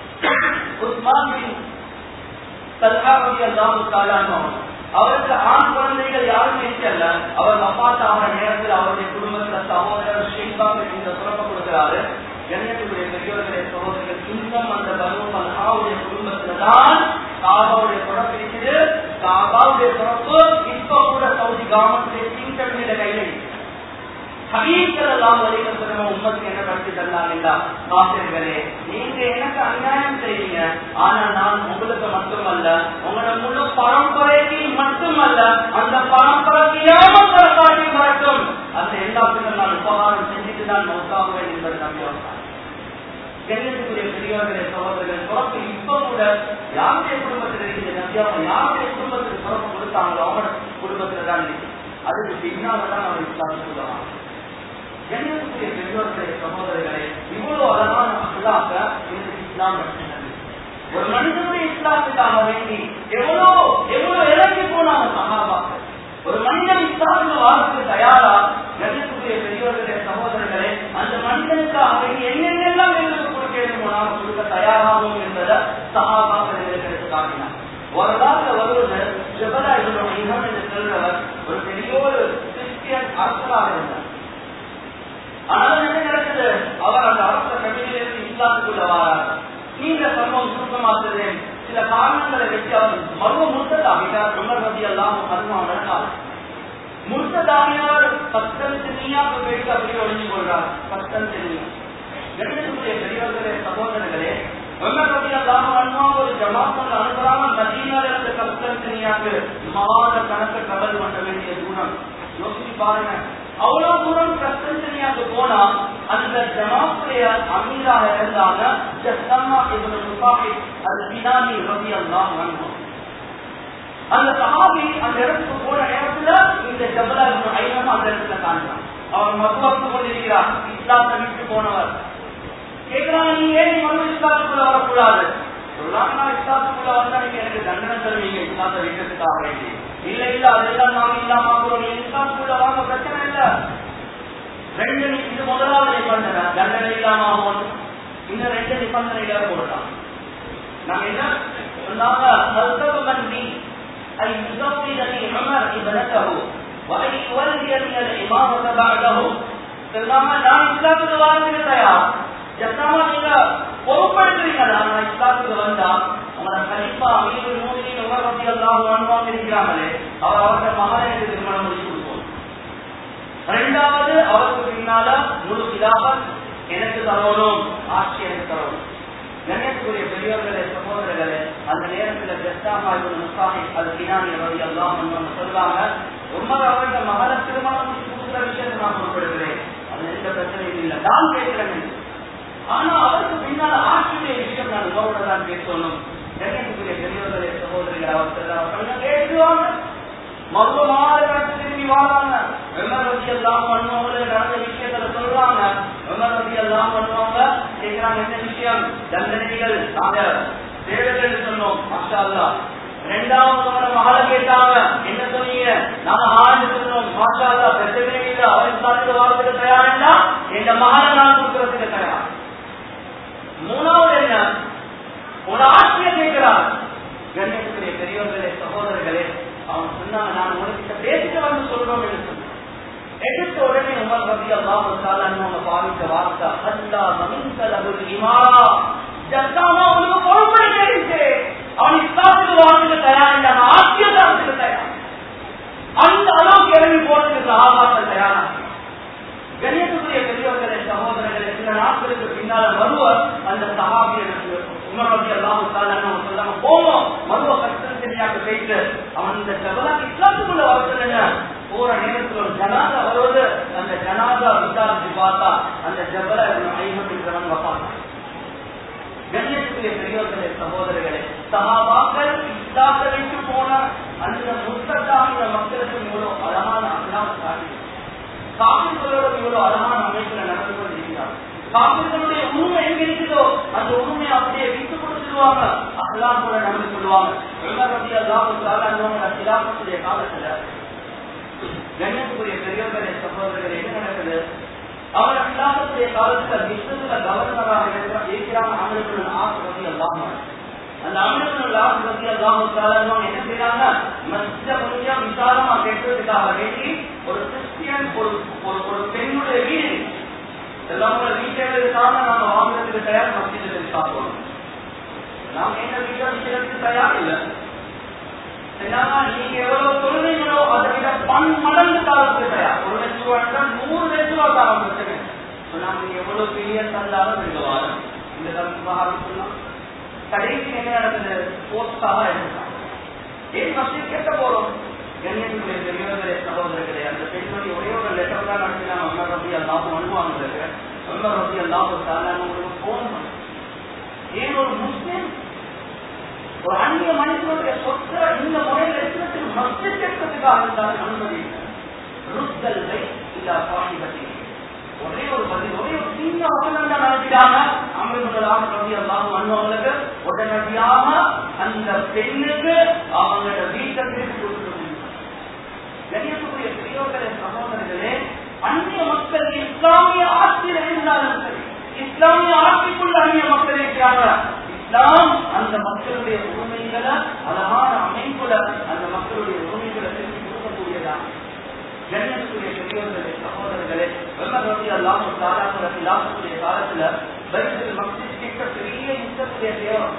உஸ்மான் பின் தல்ஹா ரவி அல்லாஹு தாலானோ அவருக்கு ஆண் குழந்தைகள் யாருமே இருக்கல அவர் அப்பாத்தான நேரத்தில் அவருடைய குடும்பத்துல சகோதரர் ஷேபாக்கு இந்த சிறப்பு கொடுக்கிறாரு கண்ணியத்துடைய பெரியோர்களே சகோதரர்கள் இன்னும் அந்த பனு பல்ஹாவுடைய குடும்பத்துலதான் காபாவுடைய பிறப்பு இருக்குது காபாவுடைய பிறப்பு இப்ப கூட சவுதி கவர்மெண்ட் கிங்டன்ல கையில் இருக்கு ஹபீஸ்வரெல்லாம் வலிக்கிறதுக்கு உண்மைக்கு என்ன கட்டி தந்தாங்க காசிர்களே நீங்க எனக்கு அநியாயம் செய்வீங்க ஆனா நான் உங்களுக்கு மட்டுமல்ல உங்களோட முழு பரம்பரைக்கு மட்டுமல்ல அந்த பரம்பரைக்கு காட்டி வரட்டும் அந்த எல்லாத்துக்கும் நான் உபகாரம் செஞ்சுட்டு தான் நோக்காகுவேன் என்பது நம்பியோம் கண்ணியத்துக்குரிய பெரியவர்களே சகோதரர்கள் பிறப்பு இப்ப கூட யாருடைய குடும்பத்தில் இருக்கிற நம்பியாவை யாருடைய குடும்பத்துக்கு பிறப்பு கொடுத்தாங்களோ அவங்களோட குடும்பத்துல தான் இருக்கு அதுக்கு பின்னால தான் நம்ம இஸ்லாம் சொல்லலாம் கண்ணியத்துக்குரிய பெரியோர்களே சகோதரர்களே இவ்வளவு அழகான அல்லாக்க இந்த இஸ்லாம் நடத்தினது ஒரு மனிதனுடைய இஸ்லாத்துக்காக வேண்டி எவ்வளோ எவ்வளவு இறங்கி போனாங்க சகாபாக்கள் ஒரு மனிதன் இஸ்லாமில் வாழ்க்கை தயாரா கண்ணியத்துக்குரிய பெரியோர்களே சகோதரர்களே அந்த மனிதனுக்காக வேண்டி என்னென்னலாம் எங்களுக்கு கொடுக்க வேண்டுமோ நாம கொடுக்க தயாராகும் என்பதை சகாபாக்கள் எங்களுக்கு எடுத்து காட்டினார் வரலாறு வருவது ஜபலா இவரோட இனம் என்று சொல்றவர் ஒரு பெரிய ஒரு கிறிஸ்டியன் அரசராக இருந்தார் ஆனால் என்ன நடக்குது அவர் அந்த அரச கவிதையிலிருந்து இஸ்லாத்துக்குள்ள வாரார் நீங்க சம்பவம் சுருக்கமாக்குது சில காரணங்களை வச்சு அவர் மர்ம முர்த்ததாகிட்டார் உமர் ரவி எல்லாம் மர்மம் நடக்காது முர்த்ததாகியவர் பத்தஞ்சு நீயாக்கு போயிட்டு அப்படியே ஒழிஞ்சு கொள்றார் பத்தஞ்சு நீயா கணிதத்துடைய பெரியவர்களே சகோதரர்களே உமர் ரவி எல்லாம் மர்மம் ஒரு ஜமாத்தல் அனுப்புறாம மதீனால இருந்து பத்தஞ்சு நீயாக்கு மாத கணக்கு கடல் பண்ண வேண்டிய தூரம் யோசிச்சு பாருங்க அவ்வளவு தூரம் பிரசஞ்சனியாக போனா அந்த ஜமாத்துடைய அமீராக இருந்தாங்க ஜஸ்தம்மா இவரு முசாஹி அது பினாமி ரவி அல்லாம் வந்தோம் அந்த சஹாபி அந்த இடத்துக்கு போன நேரத்துல இந்த ஜபலா ஐநம் அந்த இடத்துல காண்றான் அவர் மதுவாக்கு கொண்டிருக்கிறார் இஸ்லாத்தை விட்டு போனவர் கேட்கிறான் நீ ஏன் மறு இஸ்லாத்துக்குள்ள வரக்கூடாது சொல்லாம நான் இஸ்லாத்துக்குள்ள வந்தா நீங்க எனக்கு தண்டனை தருவீங்க இஸ்லாத்தை விட்டதுக்காக வேண்டி இல்ல இல்ல அதெல்லாம் நாங்க இல்லாம ஆகுறோம் நீ இஸ்லாத்துக்குள்ள வாங்க பிரச்சனை இல்ல ரெண்டு நி- இது முதலாவது நிபந்தனை தண்டனை இல்லாம ஆகும் இன்னும் ரெண்டு நிபந்தனைகளை போடலாம் நாங்க என்ன சொன்னாங்க மருத்துவமன் நீ أن يزوجني عمر ابنته وأن يوليني الإمامة بعده சொல்லாம நான் இஸ்லாத்துக்கு வாழ்ந்துட்டு தயார் எத்தனை நீங்க பொறுப்படுத்துறீங்களா நான் இஸ்லாத்துக்கு வந்தா உங்களோட கலிப்பா அமீர் மூலியின் உமர் ரத்தி எல்லாம் வாழ்வாங்க இருக்கிறாங்களே அவர் அவருடைய மகனுக்கு திருமணம் முடிச்சு கொடுப்போம் ரெண்டாவது அவருக்கு பின்னால முழு கிலாபத் எனக்கு தரணும் ஆட்சி எனக்கு தரணும் கணேசக்குரிய பெரியவர்களே சகோதரர்களே அந்த நேரத்துல ஜஸ்டாமா இவரு முசாஹி அது கினானி ரவி எல்லாம் சொல்றாங்க உமர் அவருடைய மகளை திருமணம் முடிச்சு கொடுக்குற விஷயத்தை நான் பொறுப்படுகிறேன் அது எந்த பிரச்சனையும் இல்லை நான் கேட்கிறேன் ஆனா அவருக்கு பின்னால ஆட்சியுடைய விஷயம் நான் உங்களோட தான் பேசணும் கணேசக்குரிய பெரியவர்களே சகோதரிகள் அவர் சொல்றாங்க பேசுவாங்க மர்மமான கருத்து திரும்பி வாழாங்க விமர்சி எல்லாம் பண்ணுவங்களே நடந்த விஷயத்துல சொல்றாங்க விமர்சி எல்லாம் பண்ணுவாங்க கேட்கிறாங்க என்ன விஷயம் தண்டனைகள் நாங்க தேவைகள் சொன்னோம் மாஷா அல்லாஹ் ரெண்டாவது முறை மகளை கேட்டாங்க என்ன சொன்னீங்க நாங்க ஆண்டு சொன்னோம் மாஷா அல்லாஹ் பிரச்சனை இல்லை அவன் சாப்பிட்டு வாழ்றதுக்கு தயாரில்லை எங்க மகளை நான் கொடுக்கறதுக்கு தயார் மூணாவது என்ன ஒரு ஆசிரியர் கேட்கிறார் கண்ணியத்துக்குரிய பெரியவர்களே சகோதரர்களே அவங்க சொன்னாங்க நான் உனக்கிட்ட பேசிட்டு வந்து சொல்றோம் என்று சொன்னேன் எடுத்த உடனே உமர் ரபி அல்லாஹ் அவங்க பாவித்த வார்த்தை அல்லா மமின்சலகுல் இமாரா ஜத்தாமா உனக்கு பொறுப்பை கேட்டு அவன் இஸ்லாத்துக்கு வாழ்ந்துட்டு தயார் இல்லை அவன் ஆசியதாரத்துக்கு தயார் அந்த அளவுக்கு இறங்கி போறதுக்கு ஆபாசம் தயாராக கண்ணியத்துக்குரிய பெரியவர்களே சகோதரர்களே சில நாட்களுக்கு பின்னால வருவர் அந்த சகாபியனுக்கு உமரவதி எல்லாம் சொல்லாம போவோம் மருவ கஷ்டம் தெரியாம போயிட்டு அவன் இந்த ஜபலாக்கு இஸ்லாத்துக்குள்ள வரதுன்னு போற நேரத்தில் ஒரு ஜனாதா வருவது அந்த ஜனாதா விசாரிச்சு பார்த்தா அந்த ஜபல ஐம்பதுங்கிறவன் வைப்பாங்க கண்ணியத்துக்குரிய பெரியவர்களே சகோதரர்களே சகாபாக்கள் இஸ்லாத்தை விட்டு போன அந்த முத்தட்டாகிற மக்களுக்கு இவ்வளவு அழகான அல்லாம காட்டி காப்பிர்களோட இவ்வளவு அழகான அமைப்புல நடந்து கொண்டிருக்கிறார் காப்பிர்களுடைய உண்மை எங்க இருக்குதோ அந்த உண்மையை அப்படியே விட்டு கொடுத்துருவாங்க அதெல்லாம் கூட நடந்து கொள்வாங்க வெள்ளரதி அல்லாஹ் சிலாபத்துடைய காலத்துல கண்ணியத்துக்குரிய பெரியவர்களே சகோதரர்கள் என்ன நடக்குது அவர் சிலாபத்துடைய காலத்துல விஷ்ணுல கவர்னராக இருக்கிறாங்க ஆங்கிலத்தில் ஆசிரதி அல்லாம அந்த அமிர்தம் ஆசிரதி அல்லாம என்ன செய்யறாங்க மத்திய கொஞ்சம் விசாலமா கேட்டதுக்காக வேண்டி ஒரு கிறிஸ்டியன் ஒரு ஒரு ஒரு பெண்ணுடைய வீடு எல்லாமே வீட்டை நாம வாங்குறதுக்கு தயார் மத்தியத்தில் சாப்பிடணும் நாம என்ன வீட்டை விற்கிறதுக்கு தயார் இல்லை நீங்க எவ்வளவு தொழுவீங்களோ அதை விட பன் மடங்கு காலத்துக்கு தயார் ஒரு லட்சம் ரூபாய் நூறு லட்சம் ரூபாய் காலம் பிரச்சனை நாம எவ்வளவு பெரிய தந்தாலும் இந்த வாரம் இந்த தரம் சொல்லலாம் கடைசி என்ன நடந்தது போஸ்டாக எடுத்தாங்க ஏன் மஸ்ஜித் கேட்க போறோம் கண்ணியத்துக்குரிய பெரியவர்களே சகோதரர்களே அந்த பெண்மணி ஒரே ஒரு லெட்டர் தான் நடத்தினாங்க அம்மா ரபி அல்லாஹும் அனுபவங்களுக்கு அம்மா ரபி அல்லாஹு உங்களுக்கு போன் ஏன் ஒரு முஸ்லிம் ஒரு அந்நிய மனிதனுடைய சொத்தை இந்த முறையில் இருக்கிறதுக்கு மஸ்ஜித் கேட்கறதுக்காக இருந்தாலும் அனுமதி ருத்தல் வை இல்லா பாணி பற்றி ஒரே ஒரு பதில் ஒரே ஒரு சின்ன வசனம் தான் நடத்திட்டாங்க அமிர்தலாம் ரவி அல்லாஹும் அனுபவங்களுக்கு உடனடியாக அந்த பெண்ணுக்கு அவங்களோட வீட்டை திருப்பி கொடுத்து கணியத்துக்குரிய பெரியோர்களே சகோதரர்களே அந்நிய மக்கள் இஸ்லாமிய ஆட்சியில் இருந்தாலும் சரி இஸ்லாமிய ஆட்சிக்குள்ள அந்நிய மக்கள் இருக்கிறாங்க இஸ்லாம் அந்த மக்களுடைய உரிமைகளை அழகான அமைப்புல அந்த மக்களுடைய உரிமைகளை திருப்பி கொடுக்கக்கூடியதான் கண்ணியத்துக்குரிய பெரியவர்களே சகோதரர்களே வெள்ளி அல்லாம சாராமுடைய இலாசத்துடைய காலத்துல பைபிள் மக்கள் கிட்ட பெரிய யுத்தத்துடைய தேவை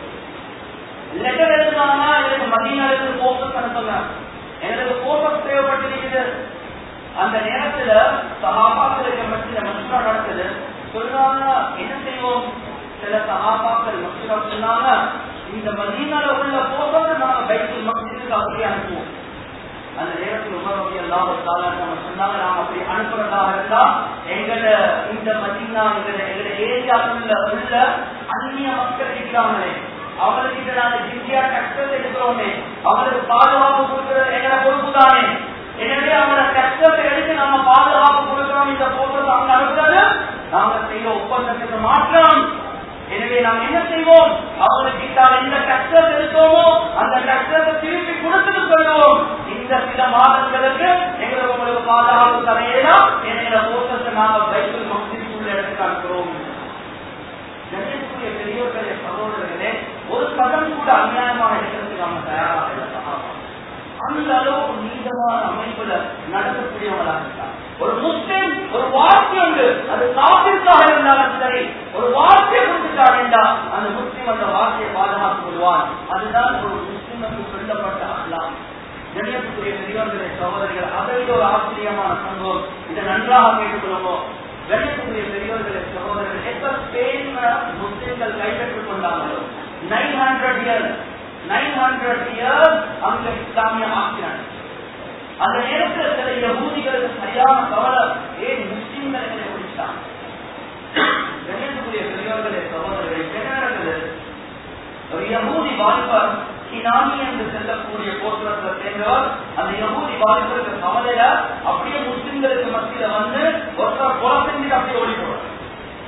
லெட்டர் எழுதுனாங்க எனக்கு மதியம் போக்கஸ் அனுப்புங்க எங்களுக்கு போக்கஸ் தேவைப்பட்டிருக்குது அந்த நேரத்துல சகாபாக்களுக்கு மத்தியில மசுரா நடக்குது சொல்றாங்க என்ன செய்வோம் சில சகாபாக்கள் மசுரா சொன்னாங்க இந்த மதீனால உள்ள போக்கஸ் நாங்க பைபிள் மக்களுக்கு அப்படியே அனுப்புவோம் அந்த நேரத்தில் உமரவி எல்லாம் சொன்னாங்க நாம் அப்படி அனுப்புறதாக இருந்தா எங்கட இந்த மதீனா எங்கட எங்கட ஏரியாக்குள்ள உள்ள அந்நிய மக்கள் இருக்கிறாங்களே அவர்கிட்ட நாங்க ஜிந்தியா கஷ்டத்தை எடுக்கிறோமே அவங்களுக்கு பாதுகாப்பு கொடுக்கிறது எங்களை பொறுப்பு தானே எனவே அவங்களோட கஷ்டத்தை எடுத்து நம்ம பாதுகாப்பு கொடுக்கிறோம் இந்த போக்குவரத்து அவங்க அனுப்புறது நாங்க செய்ய ஒப்பந்தத்துக்கு மாற்றம் எனவே நாம் என்ன செய்வோம் அவங்களுக்கு எந்த கஷ்டத்தை இருக்கோமோ அந்த கஷ்டத்தை திருப்பி கொடுத்துட்டு சொல்லுவோம் இந்த சில மாதங்களுக்கு எங்களுக்கு உங்களுக்கு பாதுகாப்பு தரையலாம் எங்களை போட்டத்தை நாங்கள் பைபிள் மக்திக்குள்ள எடுத்து காண்கிறோம் கணேசனுடைய பெரியோர்களே சகோதரர்களே ஒரு கதம் கூட அநியாயமான இடத்துக்கு நாம தயாராக இல்லை சகாபம் அந்த அளவுக்கு நீதமான அமைப்புல நடக்கக்கூடியவங்களாக இருக்காங்க ஒரு முஸ்லிம் ஒரு வார்த்தை உண்டு அது காப்பிற்காக இருந்தாலும் சரி ஒரு வார்த்தை கொடுத்துட்டார் என்றால் அந்த முஸ்லிம் அந்த வார்த்தையை பாதுகாத்துக் கொள்வார் அதுதான் ஒரு முஸ்லிமுக்கு சொல்லப்பட்ட அல்லாம் கணியத்துக்குரிய பெரியவர்களே சகோதரிகள் அதை ஒரு ஆச்சரியமான சம்பவம் இதை நன்றாக கேட்டுக்கொள்வோம் கணியத்துக்குரிய பெரியவர்களே சகோதரர்கள் எப்ப ஸ்பெயின் முஸ்லிம்கள் கைப்பற்றிக் கொண்டாங்களோ nine hundred years nine hundred years அங்க இஸ்லாமிய ஆக்கினாங்க அந்த நேரத்தில் சில யகூதிகளுக்கு சரியான கவலை ஏன் முஸ்லிம்கள் எங்களை பிடிச்சாங்க கணியத்துக்குரிய பெரியவர்களே சகோதரர்களை என்ன நடக்குது ஒரு யகூதி வாலிபர் கினானி என்று செல்லக்கூடிய போக்குவரத்தில் சேர்ந்தவர் அந்த யகூதி வாலிபருக்கு கவலையில அப்படியே முஸ்லிம்களுக்கு மத்தியில வந்து ஒருத்தர் கொலை செஞ்சுட்டு அப்படியே ஓடி போறார்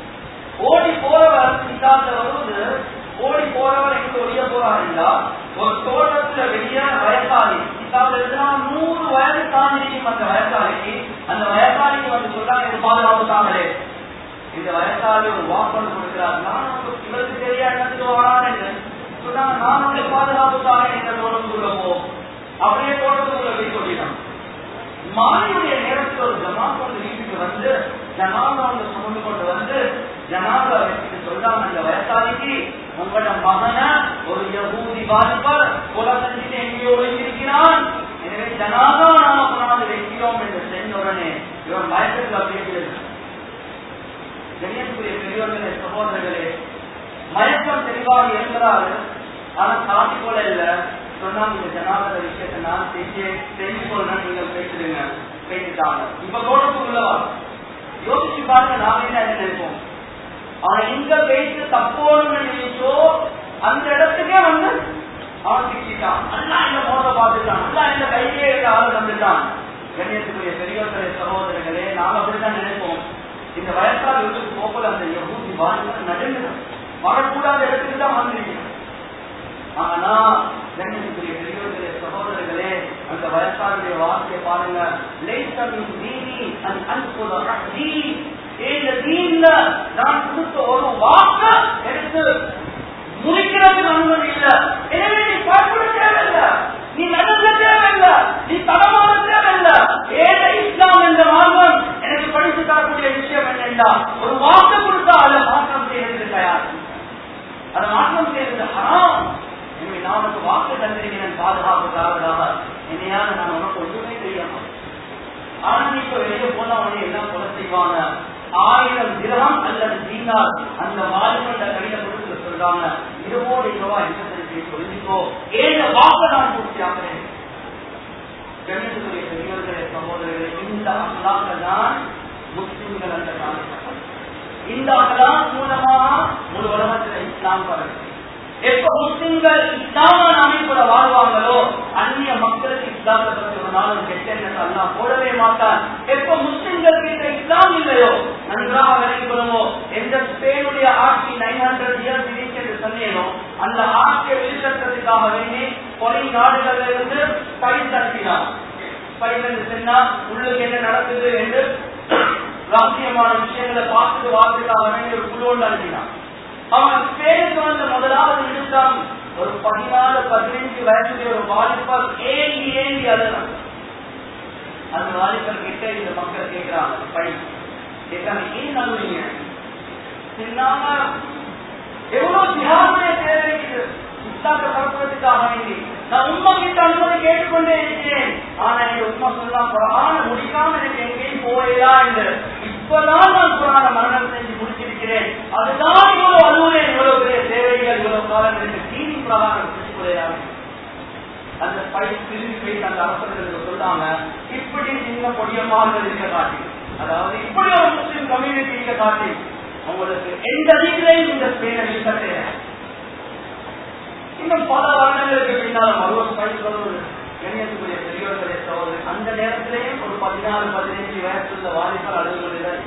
ஓடி போறவர் இல்லாத வருவது ஓடி போறவர் எங்க ஒழிய போறாருங்களா ஒரு தோட்டத்துல வெளியே வயசாளி இல்லாத இருந்தா நூறு வயது தாண்டி அந்த வயசாளிக்கு அந்த வயசாளிக்கு வந்து சொல்றாங்க இது பாதுகாப்பு தாங்களே இந்த வயசாளி ஒரு வாக்கு கொடுக்கிறார் நான் இவருக்கு தெரியா என்னத்துக்கு வரான்னு சொன்னாங்க நான் உங்களை பாதுகாப்பு தானே இந்த தோட்டத்துக்குள்ள போ அப்படியே தோட்டத்துக்குள்ள போய் சொல்லிட்டான் மாலையுடைய நேரத்தில் ஒரு ஜமாத் வந்து வீட்டுக்கு வந்து ஜனாதா வந்து சுமந்து கொண்டு வந்து ஜனாதா வச்சுட்டு சொல்றாங்க அந்த வயசாளிக்கு உங்களோட மகன ஒரு யகூதி பாதிப்பர் கொலை செஞ்சுட்டு எங்கேயோ ஒழிந்திருக்கிறான் எனவே ஜனாதா நாம கொண்டாந்து வைக்கிறோம் என்று செஞ்ச உடனே இவன் மயக்கத்தில் அப்படியே கணியத்துக்குரிய பெரியவர்களே சகோதரர்களே மயக்கம் தெளிவாக இருக்கிறாரு ஆனா காட்டி போல இல்ல சொன்னாங்க இந்த ஜனாதர விஷயத்தை நான் செஞ்சு தெரிஞ்சு கொள்றேன் நீங்கள் பேசுறீங்க பேசிட்டாங்க இப்ப தோட்டத்துக்குள்ளவா யோசிச்சு பாருங்க நாம என்ன நினைப்போம் அவன் எங்க பேசி தப்போன்னு நினைச்சோ அந்த இடத்துக்கே வந்து அவன் திட்டான் அல்லா இந்த மோத பார்த்துட்டான் அல்லா இந்த கையிலே இருக்க ஆள் வந்துட்டான் கண்ணியத்துக்குரிய பெரியவர்களே சகோதரர்களே நாம் அப்படித்தான் நினைப்போம் இந்த வயசால் வீட்டுக்கு போகல அந்த யகூதி வாழ்க்கை நடுங்க வரக்கூடாத இடத்துக்கு தான் வந்திருக்கிறோம் ஆனா கண்ணியத்துக்குரிய பெரியவர்களே சகோதரர்களே அந்த வயசாளுடைய வார்த்தையை பாருங்க லைசமின் தீனி அன் அன்புல ரஹ்தி இந்த தீன்ல நான் கொடுத்த ஒரு வாக்க எடுத்து முடிக்கிறதுக்கு அனுமதி இல்ல எனவே நீ பயப்பட தேவையில்லை நீ நடந்த தேவையில்லை நீ தடமாற தேவையில்லை ஏழை இஸ்லாம் என்ற மார்க்கம் எனக்கு படித்து தரக்கூடிய விஷயம் என்னென்றா ஒரு வாக்கு கொடுத்தா அதை மாற்றம் செய்யறதுக்கு தயார் அதை மாற்றம் செய்யறது ஹராம் எனவே நான் உனக்கு வாக்கு தந்திருக்கிறேன் பாதுகாப்பு தரவதாக என்னையான நான் உனக்கு ஒன்றுமே தெரியாம ஆனா நீ இப்ப வெளியே போனா உடனே எல்லாம் கொலை செய்வாங்க ஆயிரம் திரகம் அல்லது தீனார் அந்த வாலிபண்ட கையில கொடுத்து சொல்றாங்க இருபோடு இருவா இருபத்தஞ்சு சொல்லிக்கோ ஏழு வாக்க நான் பூர்த்தி ஆகிறேன் கணிதத்துடைய பெரியவர்களே சகோதரர்களே இந்த அகலாக தான் முஸ்லிம்கள் அந்த காலகட்டம் இந்த அகலாக் மூலமாக முழு உலகத்தில் இஸ்லாம் பரவு எப்ப முஸ்லிம்கள் இஸ்லாமான அமைப்புல வாழ்வாங்களோ அந்நிய மக்களுக்கு இஸ்லாத்தை பற்றி ஒரு நாளும் கெட்ட எல்லாம் போடவே மாட்டான் எப்ப முஸ்லிம்கள் கிட்ட இஸ்லாம் இல்லையோ நன்றாக விளைவிக்கணுமோ எந்த ஸ்பெயினுடைய ஆட்சி நைன் ஹண்ட்ரட் இயர்ஸ் இருக்கு என்று சொன்னேனோ அந்த ஆட்சியை வெளிச்சத்துக்காக வேண்டி கொலை நாடுகள்ல இருந்து பயிர் தடுப்பினார் பயிர் சென்னா உள்ளுக்கு என்ன நடக்குது என்று ரகசியமான விஷயங்களை பார்த்துட்டு வாழ்த்துக்காக வேண்டி ஒரு குழு ஒன்று அனுப்பினான் அவன் ஸ்பெயினுக்கு வந்த முதலாவது நிமிஷம் ஒரு பதினாலு பதினைஞ்சு வயசுல ஒரு வாலிபர் ஏங்கி ஏங்கி அழுதான் அந்த வாலிபர் கிட்ட இந்த மக்கள் கேட்கிறாங்க பையன் கேட்காங்க ஏன் அழுவீங்க சின்னாம எவ்வளவு தியாகமே தேவை இஸ்லாத்தை பரப்புறதுக்காக வேண்டி நான் உண்மை கிட்ட அனுமதி கேட்டுக்கொண்டே இருக்கிறேன் ஆனா எங்க உண்மை சொல்லலாம் குரான முடிக்காம எனக்கு எங்கேயும் போயா என்று இப்பதான் நான் குரான மரணம் செஞ்சு முடிச்சிருக்கிறேன் அதுதான் இவ்வளவு அலுவலகம் இவ்வளவு பெரிய தேவைகள் இவ்வளவு காலம் எனக்கு தீனி பிரகாரம் செஞ்சுக்கொள்ளையாக அந்த பயிர் திரும்பி போய் அந்த அரசர்களுக்கு சொல்றாங்க இப்படி சின்ன பொடியமாக இருக்க காட்டி அதாவது இப்படி ஒரு முஸ்லிம் கம்யூனிட்டி இருக்க காட்டி உங்களுக்கு எந்த ரீதியிலையும் இந்த ஸ்பெயினை இருக்க தேவை இன்னும் பல வருடங்களுக்கு பின்னால் மறுவர் பயிர் கண்ணியத்துக்குரிய பெரியவர்களே சோதனை அந்த நேரத்திலேயும் ஒரு பதினாறு பதினைஞ்சு வயசுள்ள வாலிபர் அலுவலர்கள்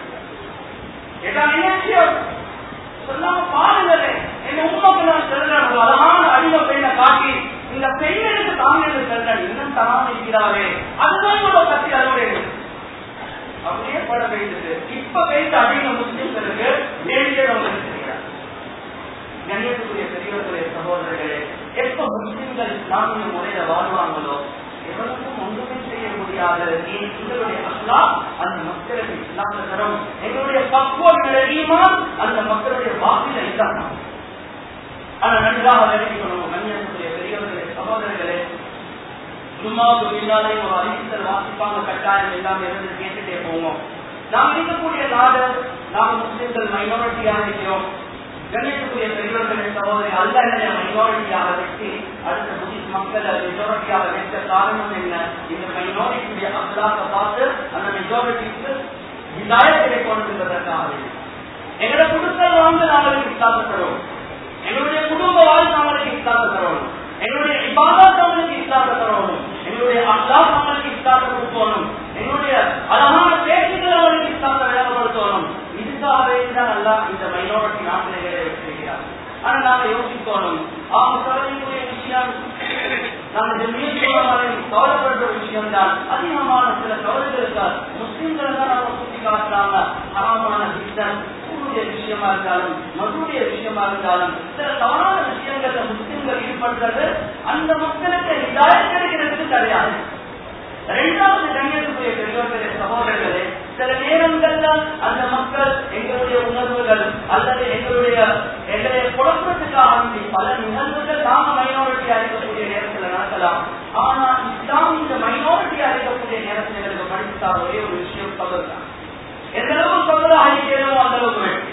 சொல்லாம பாருங்களே எங்க உண்மைக்கு நான் சொல்றேன் ஒரு அழகான அடிமை பெண்ணை காட்டி இந்த பெண்களுக்கு தாங்க சொல்றேன் இன்னும் தராம இருக்கிறாரே அதுதான் இவ்வளவு கத்தி அலுவலக அப்படியே பட வைத்தது இப்ப வைத்த அடிமை முஸ்லிம்களுக்கு நேரடியாக கண்ணியத்துக்குரிய பெரியவர்களே சகோதரர்களே எப்ப முஸ்லிம்கள் இஸ்லாமிய முறையில வாழ்வாங்களோ எவருக்கும் ஒன்றுமே செய்ய முடியாது எங்களுடைய அஸ்லா அந்த மக்களுக்கு இஸ்லாம தரும் எங்களுடைய பக்குவம் ஈமான் அந்த மக்களுடைய வாக்கில இல்லாம ஆனா நன்றாக விளக்கிக்கணும் கண்ணியத்துக்குரிய பெரியவர்களே சகோதரர்களே சும்மாவுக்கு பின்னாலே ஒரு அறிவித்தல் வாசிப்பாங்க கட்டாயம் எல்லாமே இருந்து கேட்டுட்டே போவோம் நாம் இருக்கக்கூடிய நாடு நாம் முஸ்லிம்கள் மைனாரிட்டியாக இருக்கிறோம் கணிக்கக்கூடிய பெரியவர்களை சகோதரி அல்ல மைனாரிட்டியாக வச்சு அடுத்த புதிய மக்களை மெஜாரிட்டியாக வைத்த காரணம் என்ன இந்த மைனாரிட்டியுடைய அல்லாத பார்த்து அந்த மெஜாரிட்டிக்கு விதாயத்தை கொண்டிருப்பதற்காக எங்களோட குடும்பங்கள் வந்து நாங்களுக்கு இஸ்லாத்து தருவோம் எங்களுடைய குடும்ப வாழ்க்கை நாங்களுக்கு இஸ்லாத்து தருவோம் எங்களுடைய இபாதத் அவங்களுக்கு இஸ்லாத்தை தரணும் எங்களுடைய அல்லாஹ் அவங்களுக்கு இஸ்லாத்தை கொடுக்கணும் எங்களுடைய அழகான பேச்சுகள் அவங்களுக்கு இஸ்லாத்தை விளங்கப்படுத்தணும் இதுக்காகவே தான் அல்லா இந்த மைனாரிட்டி நாட்டிலே வச்சிருக்கிறார் ஆனா நாங்க யோசிக்கணும் அவங்க சொல்லக்கூடிய விஷயம் நாங்க ஜெமியத்துவரை கவலைப்படுற விஷயம் தான் அதிகமான சில கவலைகளுக்கு முஸ்லிம்கள் தான் அவங்க சுட்டி காட்டுறாங்க ஹராமான சித்தன் கூடிய விஷயமா இருந்தாலும் மதுடைய விஷயமா இருந்தாலும் சில தவறான விஷயங்கள்ல முஸ்லிம்கள் ஈடுபடுறது அந்த மக்களுக்கு இதாயம் கிடைக்கிறதுக்கு கிடையாது இரண்டாவது கண்ணியத்துக்குரிய பெரியவர்களே சகோதரர்களே சில நேரங்கள்ல அந்த மக்கள் எங்களுடைய உணர்வுகள் அல்லது எங்களுடைய எங்களுடைய குழப்பத்துக்காக வேண்டி பல நிகழ்வுகள் நாம மைனாரிட்டியா இருக்கக்கூடிய நேரத்தில் நடக்கலாம் ஆனா இஸ்லாம் இந்த மைனாரிட்டியா இருக்கக்கூடிய நேரத்தில் எங்களுக்கு படித்தார் ஒரே ஒரு விஷயம் சொல்லுதான் எந்த அளவுக்கு சொல்ல ஆகிக்கிறோமோ அந்த அளவுக்கு வேண்டி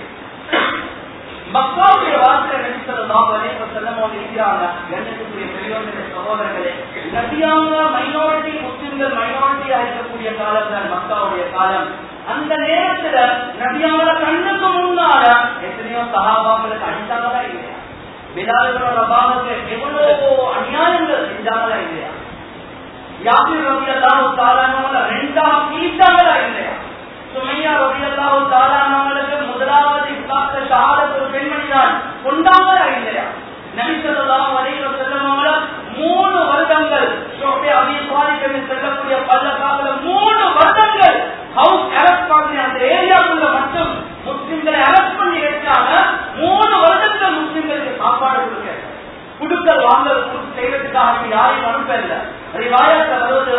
மக்களுடைய வார்த்தை நடித்ததாக அநேக செல்லமாக இருக்கிறாங்க கண்ணியத்துக்குரிய பெரியவர்களே சகோதரர்களே நபியாங்க மைனாரிட்டி முஸ்லிம்கள் மைனாரிட்டியா இருக்கக்கூடிய காலம் தான் மக்காவுடைய காலம் அந்த நேரத்துல நபியாவோட கண்ணுக்கு முன்னால எத்தனையோ சகாபாக்களுக்கு அடித்தாங்களா இல்லையா பிலாலுடைய ரபாவுக்கு எவ்வளவு அநியாயங்கள் செஞ்சாங்களா இல்லையா யாபிர் ரவி அல்லாஹு தாரானவங்கள ரெண்டா பீட்டாங்களா இல்லையா சுமையா ரவி அல்லாஹு தாரானவங்களுக்கு முதலாவது இஸ்லாத்த ஷஹாதத் ஒரு பெண்மணி தான் கொண்டாங்களா இல்லையா நபிசல்லாம் வரையில செல்லவங்கள மூணு வருடங்கள் அபிபாலிக்கு செல்லக்கூடிய பள்ளக்கால மூணு வருடங்கள் ஹவுஸ் அரெஸ்ட் பண்ணி அந்த ஏரியாக்குள்ள மட்டும் முஸ்லிம்களை அரெஸ்ட் பண்ணி வச்சாங்க மூணு வருடங்கள் முஸ்லிம்களுக்கு சாப்பாடு கொடுக்க குடுக்கல் வாங்கல் செய்வதற்காக யாரையும் அனுப்பல ரிவாயத்தை வருவது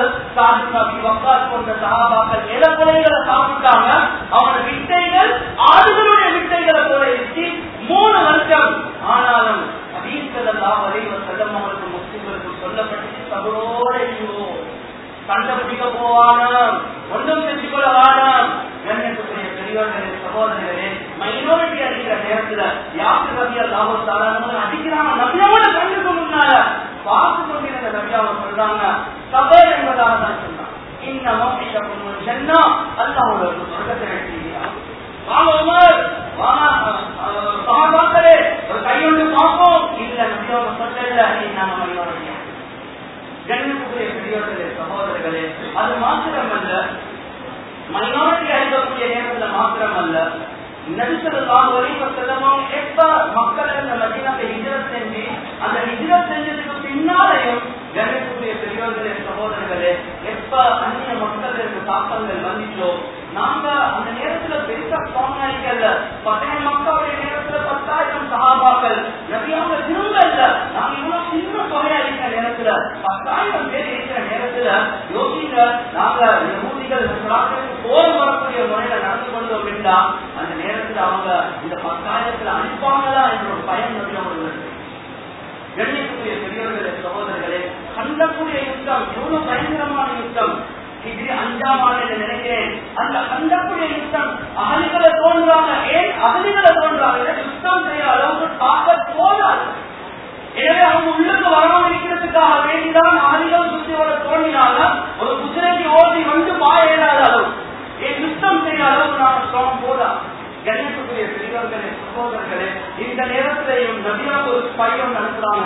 போன்ற சகாபாக்கள் இளக்குலைகளை சாப்பிட்டாங்க அவனோட விட்டைகள் ஆடுகளுடைய விட்டைகளை போல இருக்கு மூணு வருஷம் ஆனாலும் அதீசெல்லாம் வரைவர் செல்லம் அவங்களுக்கு முஸ்லிம்களுக்கு சொல்லப்பட்டு தவறோட இல்லையோ சண்டை பிடிக்க போவான ஒன்றும் செஞ்சு கொள்ள வானம் கண்ணியத்துக்குரிய பெரியவர்களே சகோதரர்களே மைனாரிட்டி அடிக்கிற நேரத்துல யாருக்கு ரவியா லாபம் தாராளமாக அடிக்கிறாங்க நபியாவோட கண்ணுக்கு முன்னால பார்த்து கொண்டிருந்த நபியாவை சொல்றாங்க சபை என்பதாக தான் சொன்னாங்க இன்னமும் சென்னா அல்லாவோட சொர்க்கத்தை எடுத்துக்கிறான் வாங்க உமர் வாங்க சகாபாக்களே ஒரு கையொண்டு பார்ப்போம் இல்ல நபியாவை சொல்லல நாம மைனாரிட்டியா கண்ணுக்குரிய பெரியவர்களே சகோதரர்களே அது மாத்திரமல்ல மைனாரிட்டி அழிக்கக்கூடிய நேரத்தில் மாத்திரமல்ல நடித்ததுதான் வரைக்கும் செல்லவும் எப்ப மக்கள் இந்த மதியத்தை ஹிஜரத் செஞ்சு அந்த ஹிஜரத் செஞ்சதுக்கு பின்னாலேயும் கணேசனுடைய பெரியவர்களே சகோதரர்களே எப்ப அந்நிய மக்களுக்கு தாக்கங்கள் வந்துச்சோ நாங்க அந்த நேரத்துல பெருசா சோமாளிக்கல்ல பழைய மக்களுடைய நேரத்துல பத்தாயிரம் சகாபாக்கள் நபியாக திரும்ப இல்ல நாங்க இவ்வளவு சின்ன தொகையா இருக்கிற நேரத்துல பத்தாயிரம் பேர் இருக்கிற நேரத்துல யோசிங்க நாங்க யூதிகள் போர் வரக்கூடிய முறையில நடந்து கொண்டோம் அப்படின்னா அந்த நேரத்துல அவங்க இந்த பத்தாயிரத்துல அனுப்பாங்களா என்ற ஒரு பயம் நபி அவர்களுக்கு கண்ணியக்கூடிய பெரியவர்களே சகோதரர்களே கண்டக்கூடிய யுத்தம் எவ்வளவு பயங்கரமான யுத்தம் இது அஞ்சாம் ஆண்டு நினைக்கிறேன் அந்த கண்டக்கூடிய யுத்தம் அகலிகளை தோன்றாங்க ஏன் அகலிகளை தோன்றாங்க யுத்தம் செய்ய அளவுக்கு தாக்க போதாது எனவே அவங்க உள்ளுக்கு வரணும் இருக்கிறதுக்காக வேண்டிதான் அகலிகள் சுத்தியோட தோன்றினால ஒரு குதிரைக்கு ஓடி வந்து பாய இயலாத அளவு ஏன் யுத்தம் செய்ய அளவுக்கு நாம சிரமம் போதா கணேசத்துக்குரிய பெரியவர்களே சகோதரர்களே இந்த நேரத்திலையும் நபியாக ஒரு பையன் நடத்துறாங்க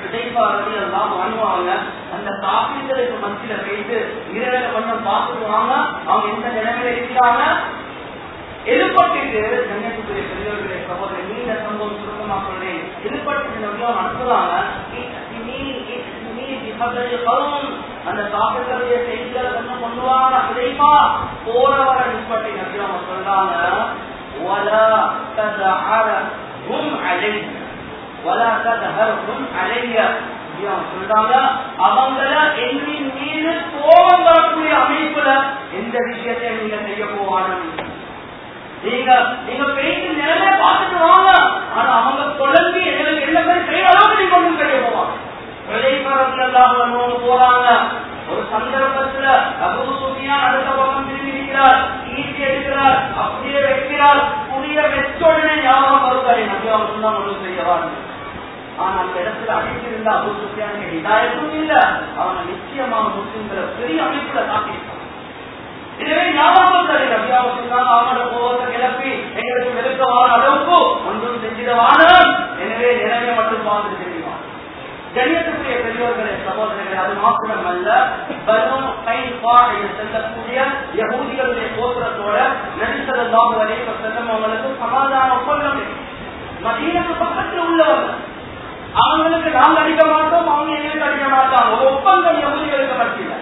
எல்லாம் வாங்குவாங்க அந்த காப்பீடுகளுக்கு மத்தியில போயிட்டு இரவில கொஞ்சம் பார்த்துட்டு வாங்க அவங்க எந்த நிலைமையில இருக்கிறாங்க எதிர்பட்டு கண்ணியத்துக்குரிய பெரியவர்களே சகோதரர் நீண்ட சம்பவம் சுருக்கமா சொல்றேன் எதிர்பட்டு நபியாக நடத்துறாங்க அந்த காப்பீடுகளுடைய செய்திகளை கொஞ்சம் கொண்டு வாங்க கிடைப்பா போறவர நிற்பட்டை நபியாக சொல்றாங்க ولا تدهرهم علي ولا تدهرهم علي சொல்றாங்க அவங்கள எங்களின் மீது கோபம் வரக்கூடிய அமைப்புல எந்த விஷயத்தையும் நீங்க செய்ய போவான நீங்க நீங்க பேசி நிலைமை பார்த்துட்டு வாங்க ஆனா அவங்க குழம்பி எங்களுக்கு என்ன பேர் செய்ய அளவுக்கு நீங்க ஒன்றும் செய்ய போவாங்க போறாங்க ஒரு சந்தர்ப்பத்துல அபு சுஃபியான் அடுத்த பக்கம் திரும்பியிருக்கிறார் ஈட்டி எடுக்கிறார் அப்படியே வைக்கிறார் புதிய வெச்ச உடனே ஞாபகம் வருவாரு நபி அவர் சொன்னா ஒன்றும் செய்யவாங்க ஆனா அந்த இடத்துல அழைத்திருந்த அபு சுஃபியானுக்கு இதாயத்தும் இல்ல அவங்க நிச்சயமாக முஸ்லிம்களை பெரிய அமைப்புல தாக்கியிருக்காங்க எனவே ஞாபகம் சரி நபியாவை சொன்னாங்க அவங்களோட கோபத்தை கிளப்பி எங்களுக்கு வெறுக்க வார அளவுக்கு ஒன்றும் செஞ்சிடவான எனவே நிலைமை மட்டும் பார்த்து தெரியுமா கண்ணியத்துக்குரிய பெரியோர்களே சகோதரர்களே அது மாத்திரம் அல்ல பலூன் செல்லக்கூடிய யகூதிகளுடைய கோபுரத்தோட நடித்ததாக வரைக்கும் செல்லும் அவங்களுக்கு சமாதான ஒப்பந்தம் மதீனக்கு பக்கத்தில் உள்ளவங்க அவங்களுக்கு நாங்க அடிக்க மாட்டோம் அவங்க எங்களுக்கு அடிக்க மாட்டாங்க ஒரு ஒப்பந்தம் யகுதிகளுக்கு மத்தியில்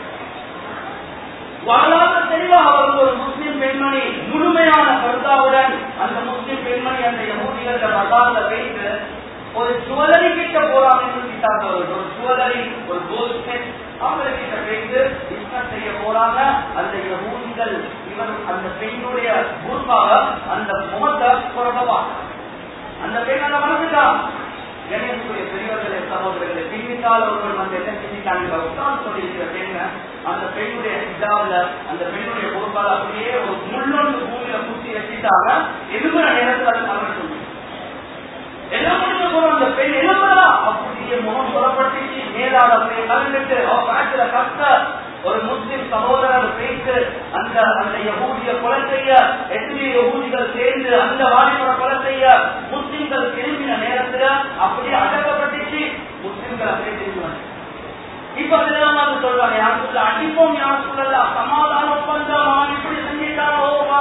வரலாற்று தெளிவாக வரும் ஒரு முஸ்லிம் பெண்மணி முழுமையான கருத்தாவுடன் அந்த முஸ்லிம் பெண்மணி அந்த யகுதிகள மசால வைத்து ஒரு சுவலரி கிட்ட போறாங்கன்னு கிட்டாங்க ஒரு சுவலரி ஒரு கோல் செட் அவங்க கிட்ட வைத்து பிசினஸ் செய்ய போறாங்க அந்த யகுதிகள் இவர் அந்த பெண்ணுடைய பூர்வாக அந்த முகத்தை புறப்பாங்க அந்த பெண் அந்த மனசுதான் கணேசனுடைய பெரியவர்களே சகோதரர்களே பின்னிட்டால் ஒருவர் வந்து என்ன செஞ்சிட்டாங்க உட்கார்ந்து சொல்லியிருக்கிற பெண்ண அந்த பெண்ணுடைய ஹிஜாப்ல அந்த பெண்ணுடைய பொறுப்பால் அப்படியே ஒரு முள்ளொன்று பூமியில குத்தி வச்சுட்டாங்க எலும்புற நேரத்தில் அது தவறு சொல்லி எல்லாம் முடிஞ்ச போறோம் அந்த பெண் எலும்புறா அப்படியே முகம் புறப்பட்டுச்சு மேலாட போய் கலந்துட்டு அவ காய்ச்சல கத்த ஒரு முஸ்லிம் சகோதரர் பேசி அந்த அந்த யகூதிய கொலை செய்ய எத்தனை யகூதிகள் சேர்ந்து அந்த வாலிபர கொலை செய்ய முஸ்லிம்கள் திரும்பின நேரத்துல அப்படியே அடக்கப்பட்டுச்சு முஸ்லிம்கள் அப்படியே திரும்பினாங்க இப்ப அதெல்லாம் வந்து சொல்றாங்க யார் சொல்ல அடிப்போம் யார் சொல்லல சமாதான ஒப்பந்தம் அவன் இப்படி செஞ்சிட்டான் ஓவா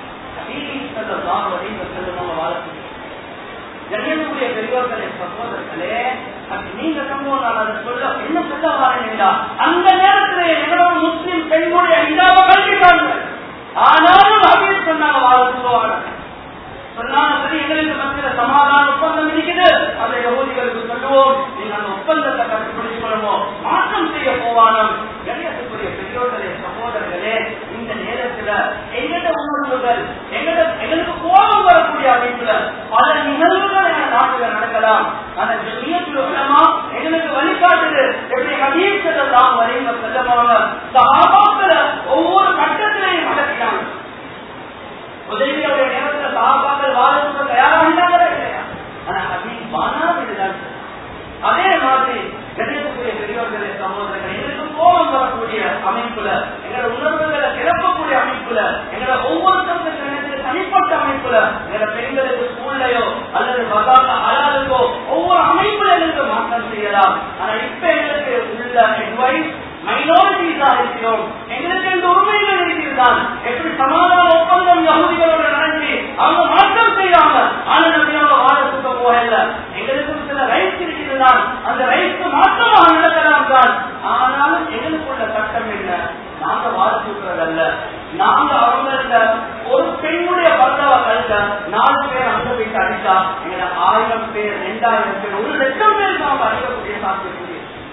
தான் வரைந்த செல்லுமா வாழ்க்கை கண்ணியத்துக்குரிய பெரியவர்களே சகோதரர்களே நீங்க சம்பவம் நான் அதை சொல்ல என்ன சொல்ல வரேன்டா அந்த நேரத்தில் எங்களோட முஸ்லிம் பெண்களுடைய இதாவை கல்விட்டாங்க ஆனாலும் அப்படின்னு சொன்னாங்க வாழ சொல்லுவாங்க சொன்னாங்க சரி எங்களுக்கு மத்தியில சமாதான ஒப்பந்தம் இருக்குது அதை யோகிகளுக்கு சொல்லுவோம் நீங்க அந்த ஒப்பந்தத்தை கண்டுபிடிச்சு கொள்ளுவோம் மாற்றம் செய்ய போவானம் கண்ணியத்துக்குரிய பெரியோர்களே சகோதரர்களே இந்த நேரத்துல எங்கட உணர்வுகள் எங்கட எங்களுக்கு கோபம் வரக்கூடிய அமைப்புல பல நிகழ்வுகள் எங்க நாட்டுல நடக்கலாம் ஆனா ஜெமியத்துலமா எங்களுக்கு வழிகாட்டுது எப்படி ஹபீப் செல்லாம் வரைங்க செல்லமாக சகாபாக்களை ஒவ்வொரு கட்டத்திலையும் நடத்தினாங்க உதவியுடைய நேரத்தில் சகாபாக்கள் வாழ்க்கை தயாராகிட்டாங்களா இல்லையா ஆனா ஹபீப் வானாவிடுதான் அதே மாதிரி கணிதத்துக்குரிய பெரியவர்களே சகோதரர்கள் எங்களுக்கு கோபம் வரக்கூடிய அமைப்புல எங்களோட உணர்வுகளை கிளப்பக்கூடிய அமைப்புல எங்களோட ஒவ்வொருத்தருக்கு தனிப்பட்ட அமைப்புல எங்களோட பெண்களுக்கு ஸ்கூல்லையோ அல்லது பசால அலாதுக்கோ ஒவ்வொரு அமைப்புல எங்களுக்கு மாற்றம் செய்யலாம் ஆனா இப்ப எங்களுக்கு உள்ள அட்வைஸ் மைனாரிட்டிஸாக இருக்கிறோம் எங்களுக்கு இந்த உரிமைகள் இருக்கிறதான் எப்படி சமாதான ஒப்பந்தம் யகுதிகளோட நடத்தி அவங்க மாற்றம் செய்யாங்க ஆனா நம்ம வாழத்துக்கு போகல எங்களுக்கு சில ரைட்ஸ் இருக்கிறதுதான் அந்த ரைட்ஸ் மாற்றமாக நடக்கலாம் தான் ஆனாலும் எங்களுக்குள்ள சட்டம் இல்லை நாங்க வாழ்த்துக்கிறதல்ல நாங்க அவங்கள்ட்ட ஒரு பெண்ணுடைய பர்தாவை கழிச்ச நாலு பேர் அங்க போயிட்டு அடிச்சா எங்களை ஆயிரம் பேர் ரெண்டாயிரம் பேர் ஒரு லட்சம் பேர் நாம அடிக்கக்கூடிய சாத்தியக்கூடிய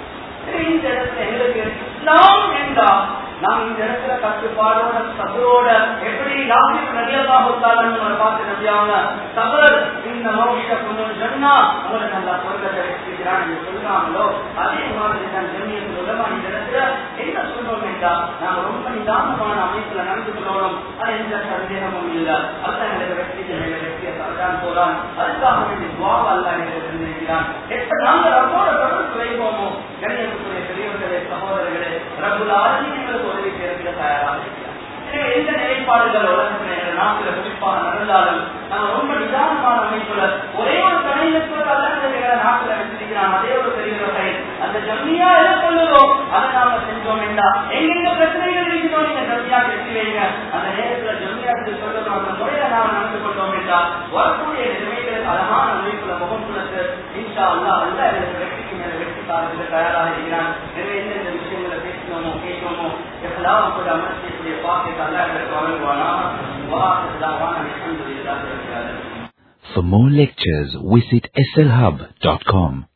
இந்த இடத்துல எங்களுக்கு இஸ்லாம் என்றா நாம் இந்த இடத்துல கட்டுப்பாடோட சபரோட எப்படி யாருக்கு நதியல்லா கொடுத்தாலும் பார்த்து நதியாங்க சபர் இந்த மௌஷ கொஞ்சம் சொன்னா உங்களை நல்லா சொர்க்கத்தை வச்சிருக்கிறான் என்று சொல்றாங்களோ அதே மாதிரி தான் ஜெமியத்தில் உலமா இந்த இடத்துல என்ன சொல்றோம் என்றா நாங்க ரொம்ப நிதானமான அமைப்புல நடந்து கொள்ளணும் அது எந்த சந்தேகமும் இல்லை அதுதான் எங்களுக்கு வெற்றி வெற்றியை தரதான் போறான் அதுக்காக வேண்டி துவாவ அல்ல எங்களுக்கு இருந்திருக்கிறான் எப்ப நாங்கள் ரப்போட தொடர்பு வைப்போமோ கண்ணியத்துக்குரிய பெரியவர்களே சகோதரர்களே ரகுல ஆசிரியர்களுக்கு உதவி செய்யறதுக்கு தயாராக இருக்கிறார் எனவே எந்த நிலைப்பாடுகள் உலகத்தில் எங்கள் நாட்டில் குறிப்பாக நடந்தாலும் நாங்கள் ரொம்ப நிதானமான அமைப்புல ஒரே ஒரு தலைநுட்பத்தை அல்ல எங்களை நாட்டில் வச்சிருக்கிறான் அதே ஒரு பெரிய வகை அந்த ஜம்மியா எதை சொல்லுதோ அதை நாம செஞ்சோம் என்றா எங்கெங்க பிரச்சனைகள் இருக்கிறோம் நீங்க ஜம்மியா வெற்றி வைங்க அந்த நேரத்துல ஜம்மியாக்கு சொல்லுறோம் அந்த முறையில நாம நடந்து கொண்டோம் என்றா வரக்கூடிய நிலைமைகளுக்கு அழகான அமைப்புல முகம் கொடுத்து இன்ஷா அல்லா அல்ல எனக்கு வெற்றிக்கு மேல வெற்றி காலத்தில் தயாராக இருக்கிறான் எனவே எந்தெந்த விஷயங்களை பேசணுமோ கேட்கணுமோ எப்பெல்லாம் கூட அமல் செய்யக்கூடிய பாக்கியத்தை அல்ல எனக்கு வழங்குவானா வாசல்லாவான அலமதுல்லாஹ் இருக்கிறார் For more lectures, visit slhub.com.